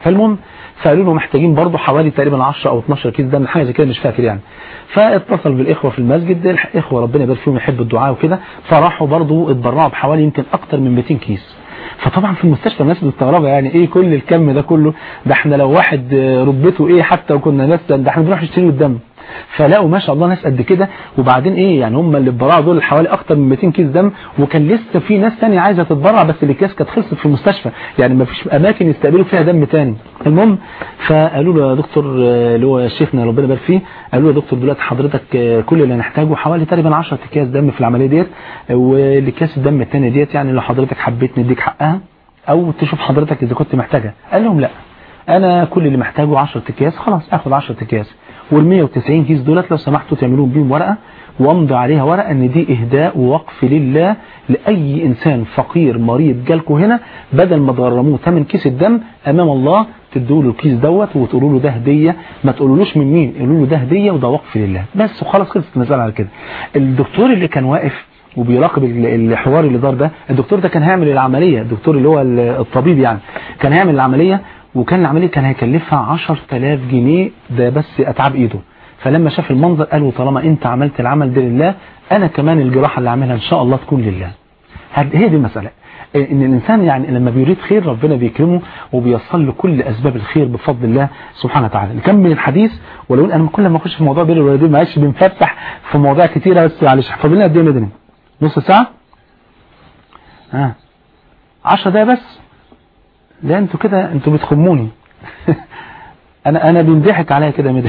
Speaker 1: فالمهم فقالوا له محتاجين برضه حوالي تقريبا 10 او 12 كيس دم حاجه زي كده مش فاكر يعني فاتصل بالاخوه في المسجد الاخوه ربنا يبارك فيهم يحبوا الدعاء وكده فراحوا برضه اتبرعوا بحوالي يمكن اكتر من 200 كيس فطبعا في المستشفى الناس مستغربه يعني ايه كل الكم ده كله ده احنا لو واحد رتبته ايه حتى وكنا ناس ده احنا بنروح نشتري الدم فلاقوا ما شاء الله ناس قد كده وبعدين ايه يعني هم اللي اتبرعوا دول حوالي اكتر من 200 كيس دم وكان لسه في ناس ثانيه عايزه تتبرع بس الاكياس كانت خلصت في المستشفى يعني ما فيش اماكن يستقبلوا فيها دم ثاني المهم فقالوا له يا دكتور اللي هو شيخنا ربنا يبارك فيه قالوا له يا دكتور دلوقتي حضرتك كل اللي هنحتاجه حوالي تقريبا 10 اكياس دم في العمليه ديت والاكياس الدم الثانيه ديت يعني لو حضرتك حبيت نديك حقها او تشوف حضرتك اذا كنت محتاجها قال لهم لا انا كل اللي محتاجه 10 اكياس خلاص اخد 10 اكياس وال 190 كيس دولت لو سمحتوا تعملون بيهم ورقه وامضي عليها ورقه ان دي اهداء ووقف لله لاي انسان فقير مريض جالكم هنا بدل ما تغرموه ثمن كيس الدم امام الله تدوا له الكيس دوت وتقولوا له ده هديه ما تقولولوش من مين قولوا له ده هديه وده وقف لله بس وخلاص خلصت المساله على كده الدكتور اللي كان واقف وبيراقب الحوار اللي دار ده الدكتور ده كان هيعمل العملية الدكتور اللي هو الطبيب يعني كان هيعمل العملية وكان العملية كان هيكلفها 10000 جنيه ده بس أتعاب إيده فلما شاف المنظر قالوا طالما أنت عملت العمل ده لله أنا كمان الجراحة اللي عاملها إن شاء الله تكون لله هي دي المسألة ان الانسان يعني لما بيريد خير ربنا بيكرمه وبيصل له كل اسباب الخير بفضل الله سبحانه وتعالى نكمل الحديث ولو انا كل ما اخش في موضوع بر الوالدين معلش بنفتح في مواضيع كتيره بس معلش فاضل لنا قد ايه مدني نص ساعه ها 10 دقايق بس لا انتوا كده انتوا بتخموني انا انا بينضحك عليا كده مدري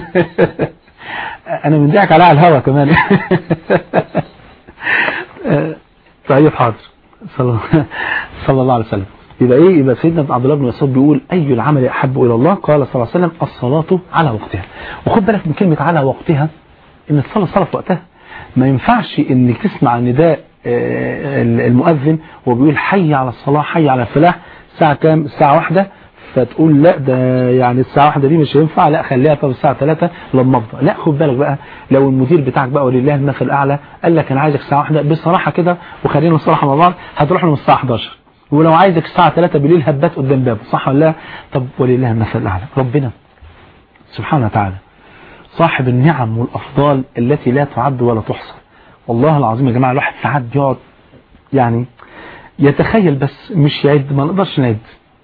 Speaker 1: انا بينضحك عليا على الهوا كمان طيب حاضر صلى صلى الله عليه وسلم يبقى ايه يبقى سيدنا عبد الله بن مسعود بيقول اي العمل احب الى الله قال صلى الله عليه وسلم الصلاه على وقتها وخد بالك من كلمه على وقتها ان تصلي الصلاه في وقتها ما ينفعش انك تسمع نداء المؤذن وبيقول حي على الصلاه حي على الفلاح الساعه كام الساعه واحدة فتقول لا ده يعني الساعة واحدة دي مش هينفع لا خليها طب الساعة 3 لما افضى لا خد بالك بقى لو المدير بتاعك بقى ولله المثل الاعلى قال لك انا عايزك الساعة واحدة بصراحة كده وخلينا الصراحة مع بعض هتروح له الساعة 11 ولو عايزك الساعة 3 بالليل هبات قدام بابه صح ولا لا طب ولله المثل الاعلى ربنا سبحانه وتعالى صاحب النعم والافضال التي لا تعد ولا تحصى والله العظيم يا جماعة الواحد ساعات يقعد يعني يتخيل بس مش يعد ما نقدرش نعد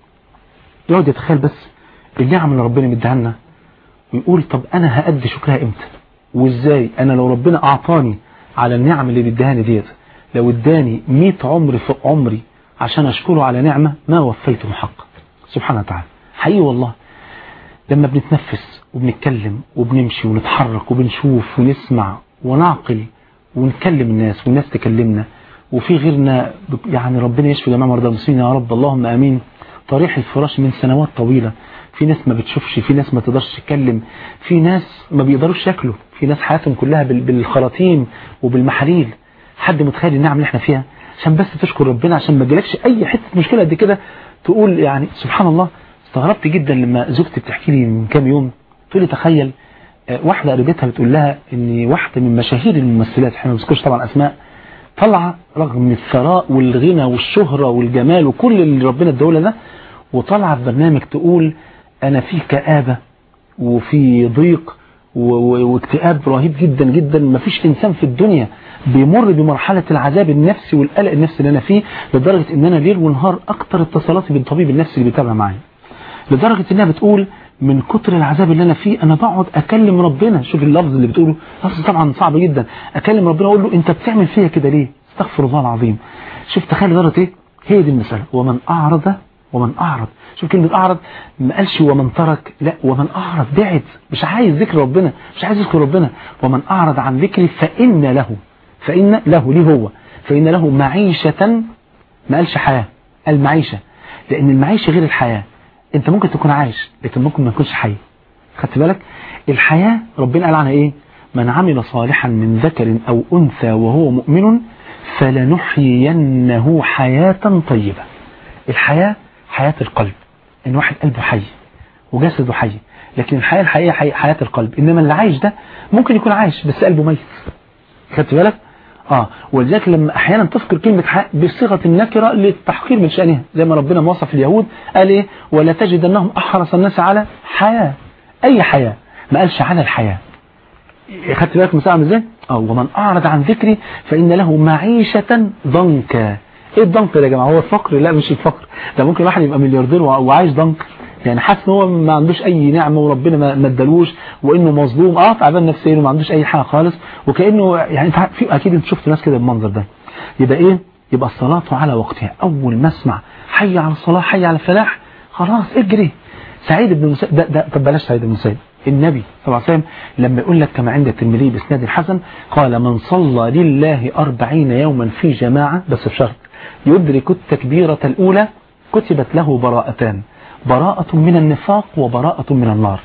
Speaker 1: يقعد يتخيل بس النعم اللي ربنا مديها لنا ويقول طب انا هأدي شكرها امتى وازاي انا لو ربنا اعطاني على النعم اللي بيديهاني ديت لو اداني 100 عمر في عمري عشان اشكره على نعمة ما وفيته حقا سبحانه وتعالى حقيقي والله لما بنتنفس وبنتكلم وبنمشي ونتحرك وبنشوف ونسمع ونعقل ونكلم الناس والناس تكلمنا وفي غيرنا يعني ربنا يشفي جميع مرضى المسلمين يا رب اللهم امين طريح الفراش من سنوات طويلة في ناس ما بتشوفش في ناس ما تقدرش تتكلم في ناس ما بيقدروش ياكلوا في ناس حياتهم كلها بالخراطيم وبالمحاليل حد متخيل النعم اللي احنا فيها عشان بس تشكر ربنا عشان ما تجيلكش اي حته مشكله قد كده تقول يعني سبحان الله استغربت جدا لما زوجتي بتحكي لي من كام يوم تقول لي تخيل واحده قريبتها بتقول لها ان واحده من مشاهير الممثلات احنا ما بنذكرش طبعا اسماء طالعه رغم الثراء والغنى والشهرة والجمال وكل اللي ربنا اداله ده وطالعه في برنامج تقول انا في كآبة وفي ضيق واكتئاب رهيب جدا جدا ما فيش انسان في الدنيا بيمر بمرحلة العذاب النفسي والقلق النفسي اللي انا فيه لدرجة ان انا ليل ونهار اكتر اتصالاتي بالطبيب النفسي اللي بيتابع معايا لدرجة انها بتقول من كتر العذاب اللي انا فيه انا بقعد اكلم ربنا شوف اللفظ اللي بتقوله لفظ طبعا صعب جدا اكلم ربنا اقول له انت بتعمل فيا كده ليه استغفر الله العظيم شوف تخيل درجة ايه هي دي المسألة ومن اعرض ومن اعرض شوف كلمة اعرض ما قالش ومن ترك لا ومن اعرض بعد مش عايز ذكر ربنا مش عايز يذكر ربنا ومن اعرض عن ذكري فإن له فإن له ليه هو فإن له معيشة ما قالش حياة قال معيشة لأن المعيشة غير الحياة انت ممكن تكون عايش لكن ممكن ما تكونش حي خدت بالك الحياة ربنا قال عنها ايه من عمل صالحا من ذكر او انثى وهو مؤمن فلنحيينه حياة طيبة الحياة حياة القلب ان واحد قلبه حي وجسده حي لكن الحياة الحقيقية حي... حياة القلب انما اللي عايش ده ممكن يكون عايش بس قلبه ميت خدت بالك اه ولذلك لما احيانا تذكر كلمة حياء بصيغة النكرة للتحقير من شأنها زي ما ربنا وصف اليهود قال ايه ولا تجدنهم احرص الناس على حياة اي حياة ما قالش على الحياة خدت بالك مساعد ازاي اه ومن اعرض عن ذكري فان له معيشة ضنكا ايه الضنك ده يا جماعه هو الفقر لا مش الفقر ده ممكن واحد يبقى ملياردير وعايش ضنك يعني حاسس ان هو ما عندوش اي نعمه وربنا ما ادالوش وانه مظلوم اه تعبان نفسيا وما عندوش اي حاجه خالص وكانه يعني في اكيد انت شفت ناس كده بالمنظر ده يبقى ايه يبقى الصلاه على وقتها اول ما اسمع حي على الصلاه حي على الفلاح خلاص اجري سعيد بن المسيب ده, ده طب بلاش سعيد بن المسيب النبي صلى الله عليه وسلم لما يقول لك كما عند الترمذي باسناد الحسن قال من صلى لله أربعين يوما في جماعة بس بشرط يدرك التكبيرة الأولى كتبت له براءتان براءة من النفاق وبراءة من النار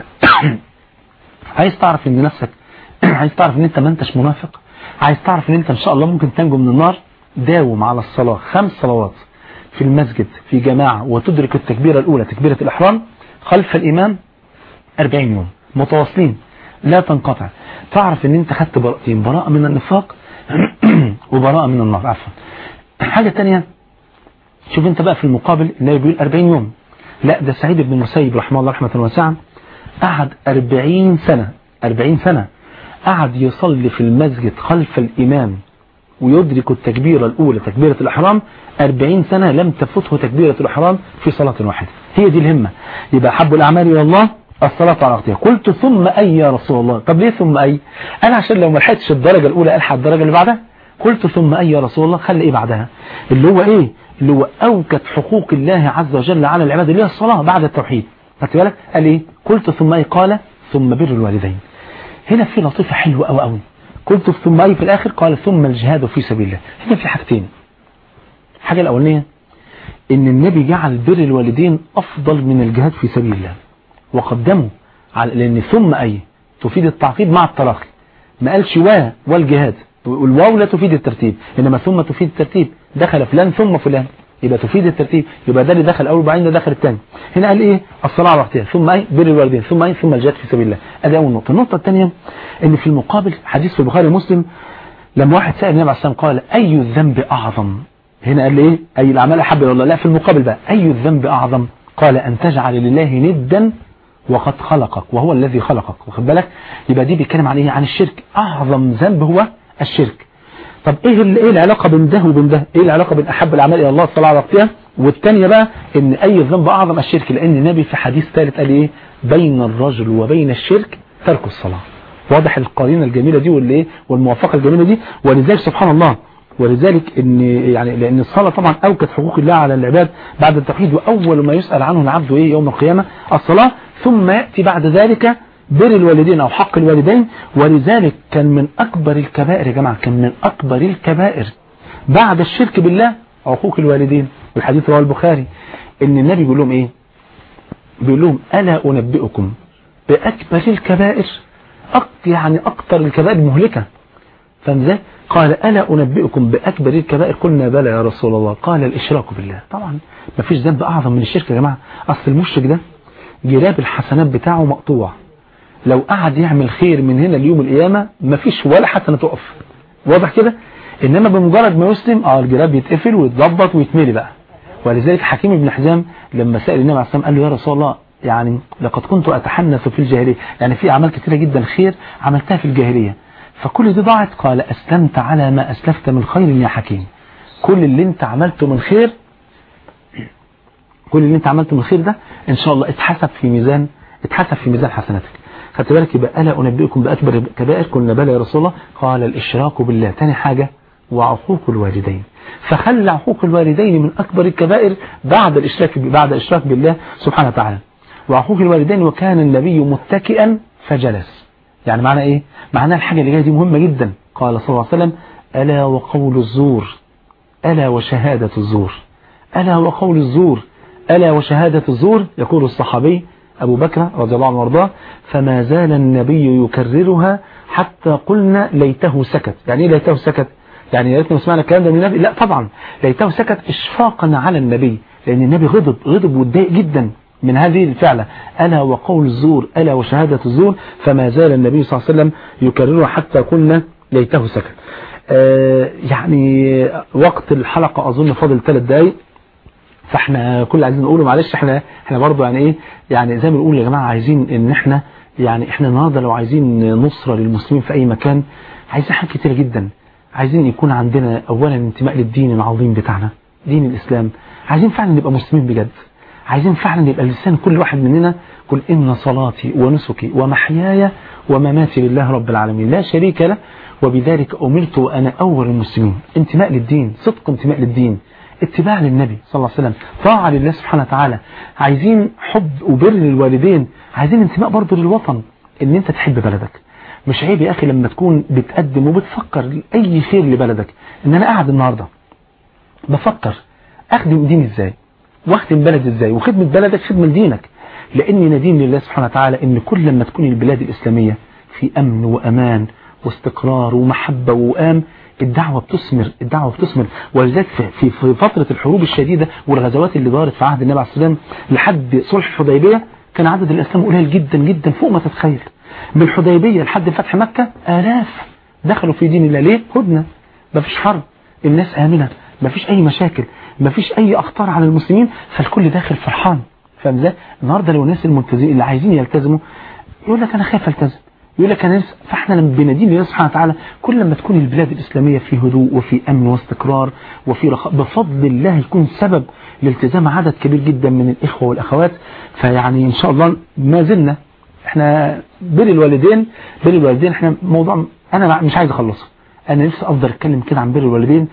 Speaker 1: عايز تعرف ان نفسك عايز تعرف ان انت ما انتش منافق عايز تعرف ان انت ان شاء الله ممكن تنجو من النار داوم على الصلاة خمس صلوات في المسجد في جماعة وتدرك التكبيرة الأولى تكبيرة الإحرام خلف الإمام 40 يوم متواصلين لا تنقطع تعرف ان انت خدت براءتين براءة من النفاق وبراءة من النار عفوا حاجة تانية شوف انت بقى في المقابل النبي بيقول 40 يوم لا ده سعيد بن المسيب رحمه الله رحمة واسعة قعد 40 سنة 40 سنة قعد يصلي في المسجد خلف الإمام ويدرك التكبيرة الأولى تكبيرة الإحرام 40 سنة لم تفته تكبيرة الإحرام في صلاة واحدة هي دي الهمة يبقى حب الأعمال إلى الله الصلاة على وقتها قلت ثم أي يا رسول الله طب ليه ثم أي أنا عشان لو ما لحقتش الدرجة الأولى ألحق الدرجة اللي بعدها قلت ثم أي يا رسول الله خلي إيه بعدها اللي هو إيه اللي هو أوكد حقوق الله عز وجل على العباد اللي هي الصلاة بعد التوحيد خدت بالك قال إيه قلت ثم أي قال ثم بر الوالدين هنا في لطيفة حلوة أوي أوي قلت ثم أي في الآخر قال ثم الجهاد في سبيل الله هنا في حاجتين الحاجة الأولانية إن النبي جعل بر الوالدين أفضل من الجهاد في سبيل الله وقدمه على لأن ثم أي تفيد التعقيب مع التراخي ما قالش وا والجهاد والواو لا تفيد الترتيب إنما ثم تفيد الترتيب دخل فلان ثم فلان يبقى تفيد الترتيب يبقى ده اللي دخل أول وبعدين ده دخل الثاني هنا قال إيه الصلاة على وقتها ثم أي بر الوالدين ثم أي ثم الجهاد في سبيل الله ادي أول نقطة النقطة الثانية إن في المقابل حديث في البخاري ومسلم لما واحد سأل النبي عليه الصلاة والسلام قال أي الذنب أعظم هنا قال إيه أي الأعمال أحب إلى الله لا في المقابل بقى أي الذنب أعظم قال أن تجعل لله ندا وقد خلقك وهو الذي خلقك واخد بالك يبقى دي بيتكلم عن ايه عن الشرك اعظم ذنب هو الشرك طب ايه ايه العلاقه بين ده وبين ده ايه العلاقه بين احب الاعمال الى الله الصلاه على وقتها والثانيه بقى ان اي ذنب اعظم الشرك لان النبي في حديث ثالث قال ايه بين الرجل وبين الشرك ترك الصلاه واضح القرينه الجميله دي والايه والموافقه الجميله دي ولذلك سبحان الله ولذلك ان يعني لان الصلاه طبعا اوكد حقوق الله على العباد بعد التوحيد واول ما يسال عنه العبد ايه يوم القيامه الصلاه ثم ياتي بعد ذلك بر الوالدين او حق الوالدين ولذلك كان من اكبر الكبائر يا جماعه كان من اكبر الكبائر بعد الشرك بالله عقوق الوالدين والحديث رواه البخاري ان النبي بيقول لهم ايه بيقول لهم الا انبئكم باكبر الكبائر أك يعني اكتر الكبائر مهلكه فاهم ازاي قال ألا أنبئكم بأكبر الكبائر قلنا بلى يا رسول الله قال الإشراك بالله طبعا ما فيش ذنب أعظم من الشرك يا جماعة أصل المشرك ده جراب الحسنات بتاعه مقطوع لو قعد يعمل خير من هنا ليوم القيامة ما فيش ولا حسنة تقف واضح كده إنما بمجرد ما يسلم اه الجراب يتقفل ويتظبط ويتملي بقى ولذلك حكيم بن حزام لما سأل النبي عليه الصلاة قال له يا رسول الله يعني لقد كنت أتحنث في الجاهلية يعني في أعمال كثيرة جدا خير عملتها في الجاهلية فكل دي ضاعت قال أسلمت على ما أسلفت من خير يا حكيم كل اللي انت عملته من خير كل اللي انت عملته من خير ده ان شاء الله اتحسب في ميزان اتحسب في ميزان حسناتك خدت بالك يبقى الا انبئكم باكبر الكبائر قلنا بلى يا رسول الله قال الاشراك بالله تاني حاجه وعقوق الوالدين فخلى عقوق الوالدين من اكبر الكبائر بعد الاشراك بعد الاشراك بالله سبحانه وتعالى وعقوق الوالدين وكان النبي متكئا فجلس يعني معنى ايه معنى الحاجة اللي جاية دي مهمة جدا قال صلى الله عليه وسلم ألا وقول الزور ألا وشهادة الزور ألا وقول الزور ألا وشهادة الزور يقول الصحابي أبو بكر رضي الله عنه وارضاه فما زال النبي يكررها حتى قلنا ليته سكت يعني ايه ليته سكت يعني يا ريتنا سمعنا الكلام ده من النبي لا طبعا ليته سكت اشفاقا على النبي لأن النبي غضب غضب واتضايق جدا من هذه الفعلة ألا وقول الزور ألا وشهادة الزور فما زال النبي صلى الله عليه وسلم يكررها حتى قلنا ليته سكت آه يعني وقت الحلقة اظن فاضل ثلاث دقايق فاحنا كل اللي عايزين نقوله معلش احنا احنا برضه يعني ايه يعني زي ما بنقول يا جماعه عايزين ان احنا يعني احنا النهارده لو عايزين نصره للمسلمين في اي مكان عايزين حاجات كتيره جدا عايزين يكون عندنا اولا انتماء للدين العظيم بتاعنا دين الاسلام عايزين فعلا نبقى مسلمين بجد عايزين فعلا يبقى لسان كل واحد مننا قل ان صلاتي ونسكي ومحياي ومماتي لله رب العالمين لا شريك له وبذلك امرت وانا اول المسلمين انتماء للدين صدق انتماء للدين اتباع للنبي صلى الله عليه وسلم طاعة لله سبحانه وتعالى عايزين حب وبر للوالدين عايزين انتماء برضه للوطن ان انت تحب بلدك مش عيب يا اخي لما تكون بتقدم وبتفكر اي خير لبلدك ان انا قاعد النهاردة بفكر اخدم ديني ازاي واخدم بلدي ازاي وخدمة بلدك خدمة لدينك لاني ندين لله سبحانه وتعالى ان كل لما تكون البلاد الاسلامية في امن وامان واستقرار ومحبة وقام الدعوة بتثمر الدعوة بتثمر ولذلك في في فترة الحروب الشديدة والغزوات اللي دارت في عهد النبي عليه السلام لحد صلح الحديبية كان عدد الإسلام قليل جدا جدا فوق ما تتخيل من الحديبية لحد فتح مكة آلاف دخلوا في دين الله ليه؟ هدنة مفيش حرب الناس آمنة مفيش أي مشاكل مفيش أي أخطار على المسلمين فالكل داخل فرحان فاهم ازاي؟ النهارده لو الناس الملتزمين اللي عايزين يلتزموا يقول لك أنا خايف ألتزم يقول لك انا فاحنا لما بندين لله سبحانه وتعالى كل ما تكون البلاد الإسلامية في هدوء وفي أمن واستقرار وفي رخاء بفضل الله يكون سبب لالتزام عدد كبير جدا من الإخوة والأخوات فيعني إن شاء الله ما زلنا احنا بر الوالدين بر الوالدين احنا موضوع أنا مش عايز أخلصه أنا نفسي أفضل أتكلم كده عن بر الوالدين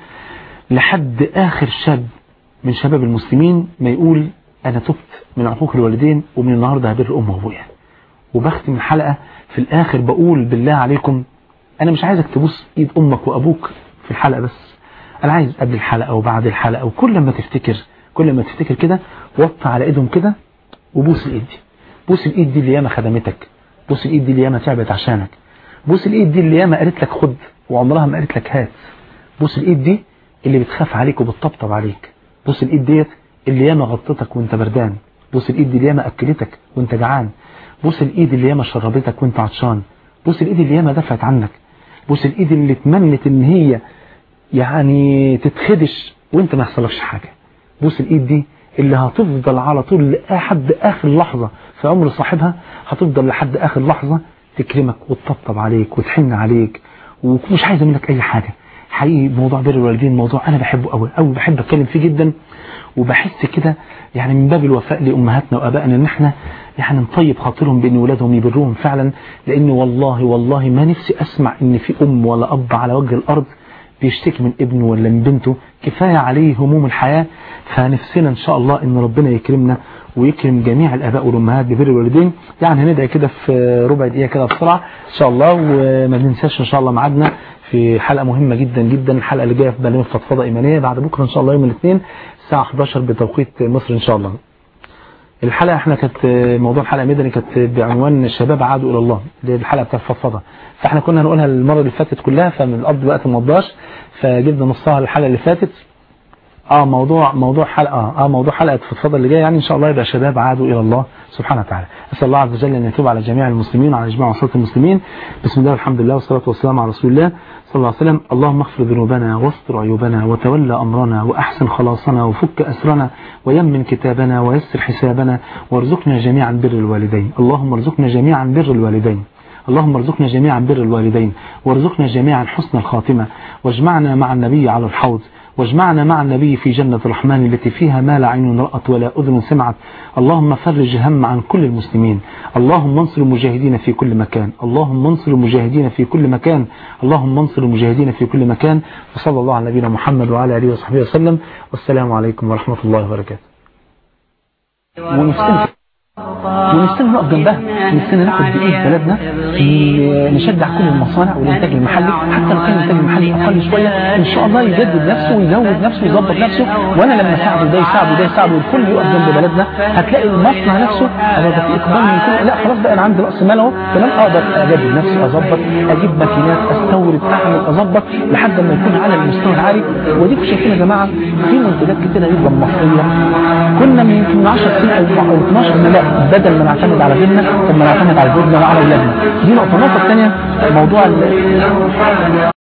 Speaker 1: لحد آخر شاب من شباب المسلمين ما يقول أنا تبت من عقوق الوالدين ومن النهاردة هبر أم وأبويا وبختم الحلقة في الآخر بقول بالله عليكم أنا مش عايزك تبوس إيد أمك وأبوك في الحلقة بس أنا عايز قبل الحلقة وبعد الحلقة وكل ما تفتكر كل ما تفتكر كده وطى على إيدهم كده وبوس الإيد دي بوس الإيد دي اللي ياما خدمتك بوس الإيد دي اللي ياما تعبت عشانك بوس الإيد دي اللي ياما قالت لك خد وعمرها ما قالت لك هات بوس الإيد دي اللي بتخاف عليك وبتطبطب عليك بوس الإيد ديت اللي ياما غطتك وانت بردان بوس الإيد دي اللي ياما أكلتك وانت جعان بوس الايد اللي ياما شربتك وانت عطشان بوس الايد اللي ياما دفعت عنك بوس الايد اللي اتمنت ان هي يعني تتخدش وانت ما يحصلكش حاجة بوس الايد دي اللي هتفضل على طول لحد اخر لحظة في عمر صاحبها هتفضل لحد اخر لحظة تكرمك وتطبطب عليك وتحن عليك ومش عايزة منك اي حاجة حقيقي موضوع بر الوالدين موضوع انا بحبه قوي قوي بحب اتكلم فيه جدا وبحس كده يعني من باب الوفاء لامهاتنا وابائنا ان احنا يعني نطيب خاطرهم بان ولادهم يبروهم فعلا لان والله والله ما نفسي اسمع ان في ام ولا اب على وجه الارض بيشتكي من ابنه ولا من بنته كفاية عليه هموم الحياة فنفسنا ان شاء الله ان ربنا يكرمنا ويكرم جميع الاباء والامهات ببر الوالدين يعني هندعي كده في ربع دقيقة كده بسرعة ان شاء الله وما ننساش ان شاء الله ميعادنا في حلقة مهمة جدا جدا الحلقة اللي جاية في برنامج فضفضة ايمانية بعد بكرة ان شاء الله يوم الاثنين الساعة 11 بتوقيت مصر ان شاء الله الحلقة احنا كانت موضوع الحلقة مدني كانت بعنوان الشباب عادوا الى الله دي الحلقة بتاع الفضفضة فاحنا كنا هنقولها المرة اللي فاتت كلها فمن الارض وقت ما قضاش فجبنا نصها الحلقة اللي فاتت اه موضوع موضوع حلقة اه موضوع حلقة فضفضة اللي جاية يعني ان شاء الله يبقى شباب عادوا الى الله سبحانه وتعالى اسال الله عز وجل ان يتوب على جميع المسلمين وعلى جميع وصلة المسلمين بسم الله والحمد لله والصلاة والسلام على رسول الله صلى الله عليه وسلم اللهم اغفر ذنوبنا واستر عيوبنا وتولى أمرنا وأحسن خلاصنا وفك أسرنا ويمن كتابنا ويسر حسابنا وارزقنا جميعا بر الوالدين اللهم ارزقنا جميعا بر الوالدين اللهم ارزقنا جميعا بر الوالدين وارزقنا جميعا حسن الخاتمة واجمعنا مع النبي على الحوض واجمعنا مع النبي في جنة الرحمن التي فيها ما لا عين رأت ولا أذن سمعت اللهم فرج هم عن كل المسلمين اللهم انصر المجاهدين في كل مكان اللهم انصر المجاهدين في كل مكان اللهم انصر المجاهدين في كل مكان وصلى الله على نبينا محمد وعلى آله وصحبه وسلم والسلام عليكم ورحمة الله وبركاته ونفسنا ونستنى نقف جنبها نستنى ناخد بإيد بلدنا نشجع كل المصانع والإنتاج المحلي حتى لو كان الإنتاج المحلي أقل شوية إن شاء الله يجدد نفسه ويزود نفسه ويظبط نفسه وأنا لما أساعده ده يساعده ده يساعده والكل يقف جنب بلدنا هتلاقي المصنع نفسه هذا في إقبال من كل لا خلاص بقى أنا عندي رأس مال أهو تمام أقدر أجدد نفسي أظبط أجيب ماكينات أستورد أعمل أظبط لحد ما يكون على المستوى العالي وديكم شايفين يا جماعة في منتجات كتيرة جدا مصرية كنا من يمكن 10 سنين أو 12 سنة لا بدل ما نعتمد على غيرنا ثم نعتمد على جهدنا وعلى اولادنا دي نقطه النقطه الثانيه موضوع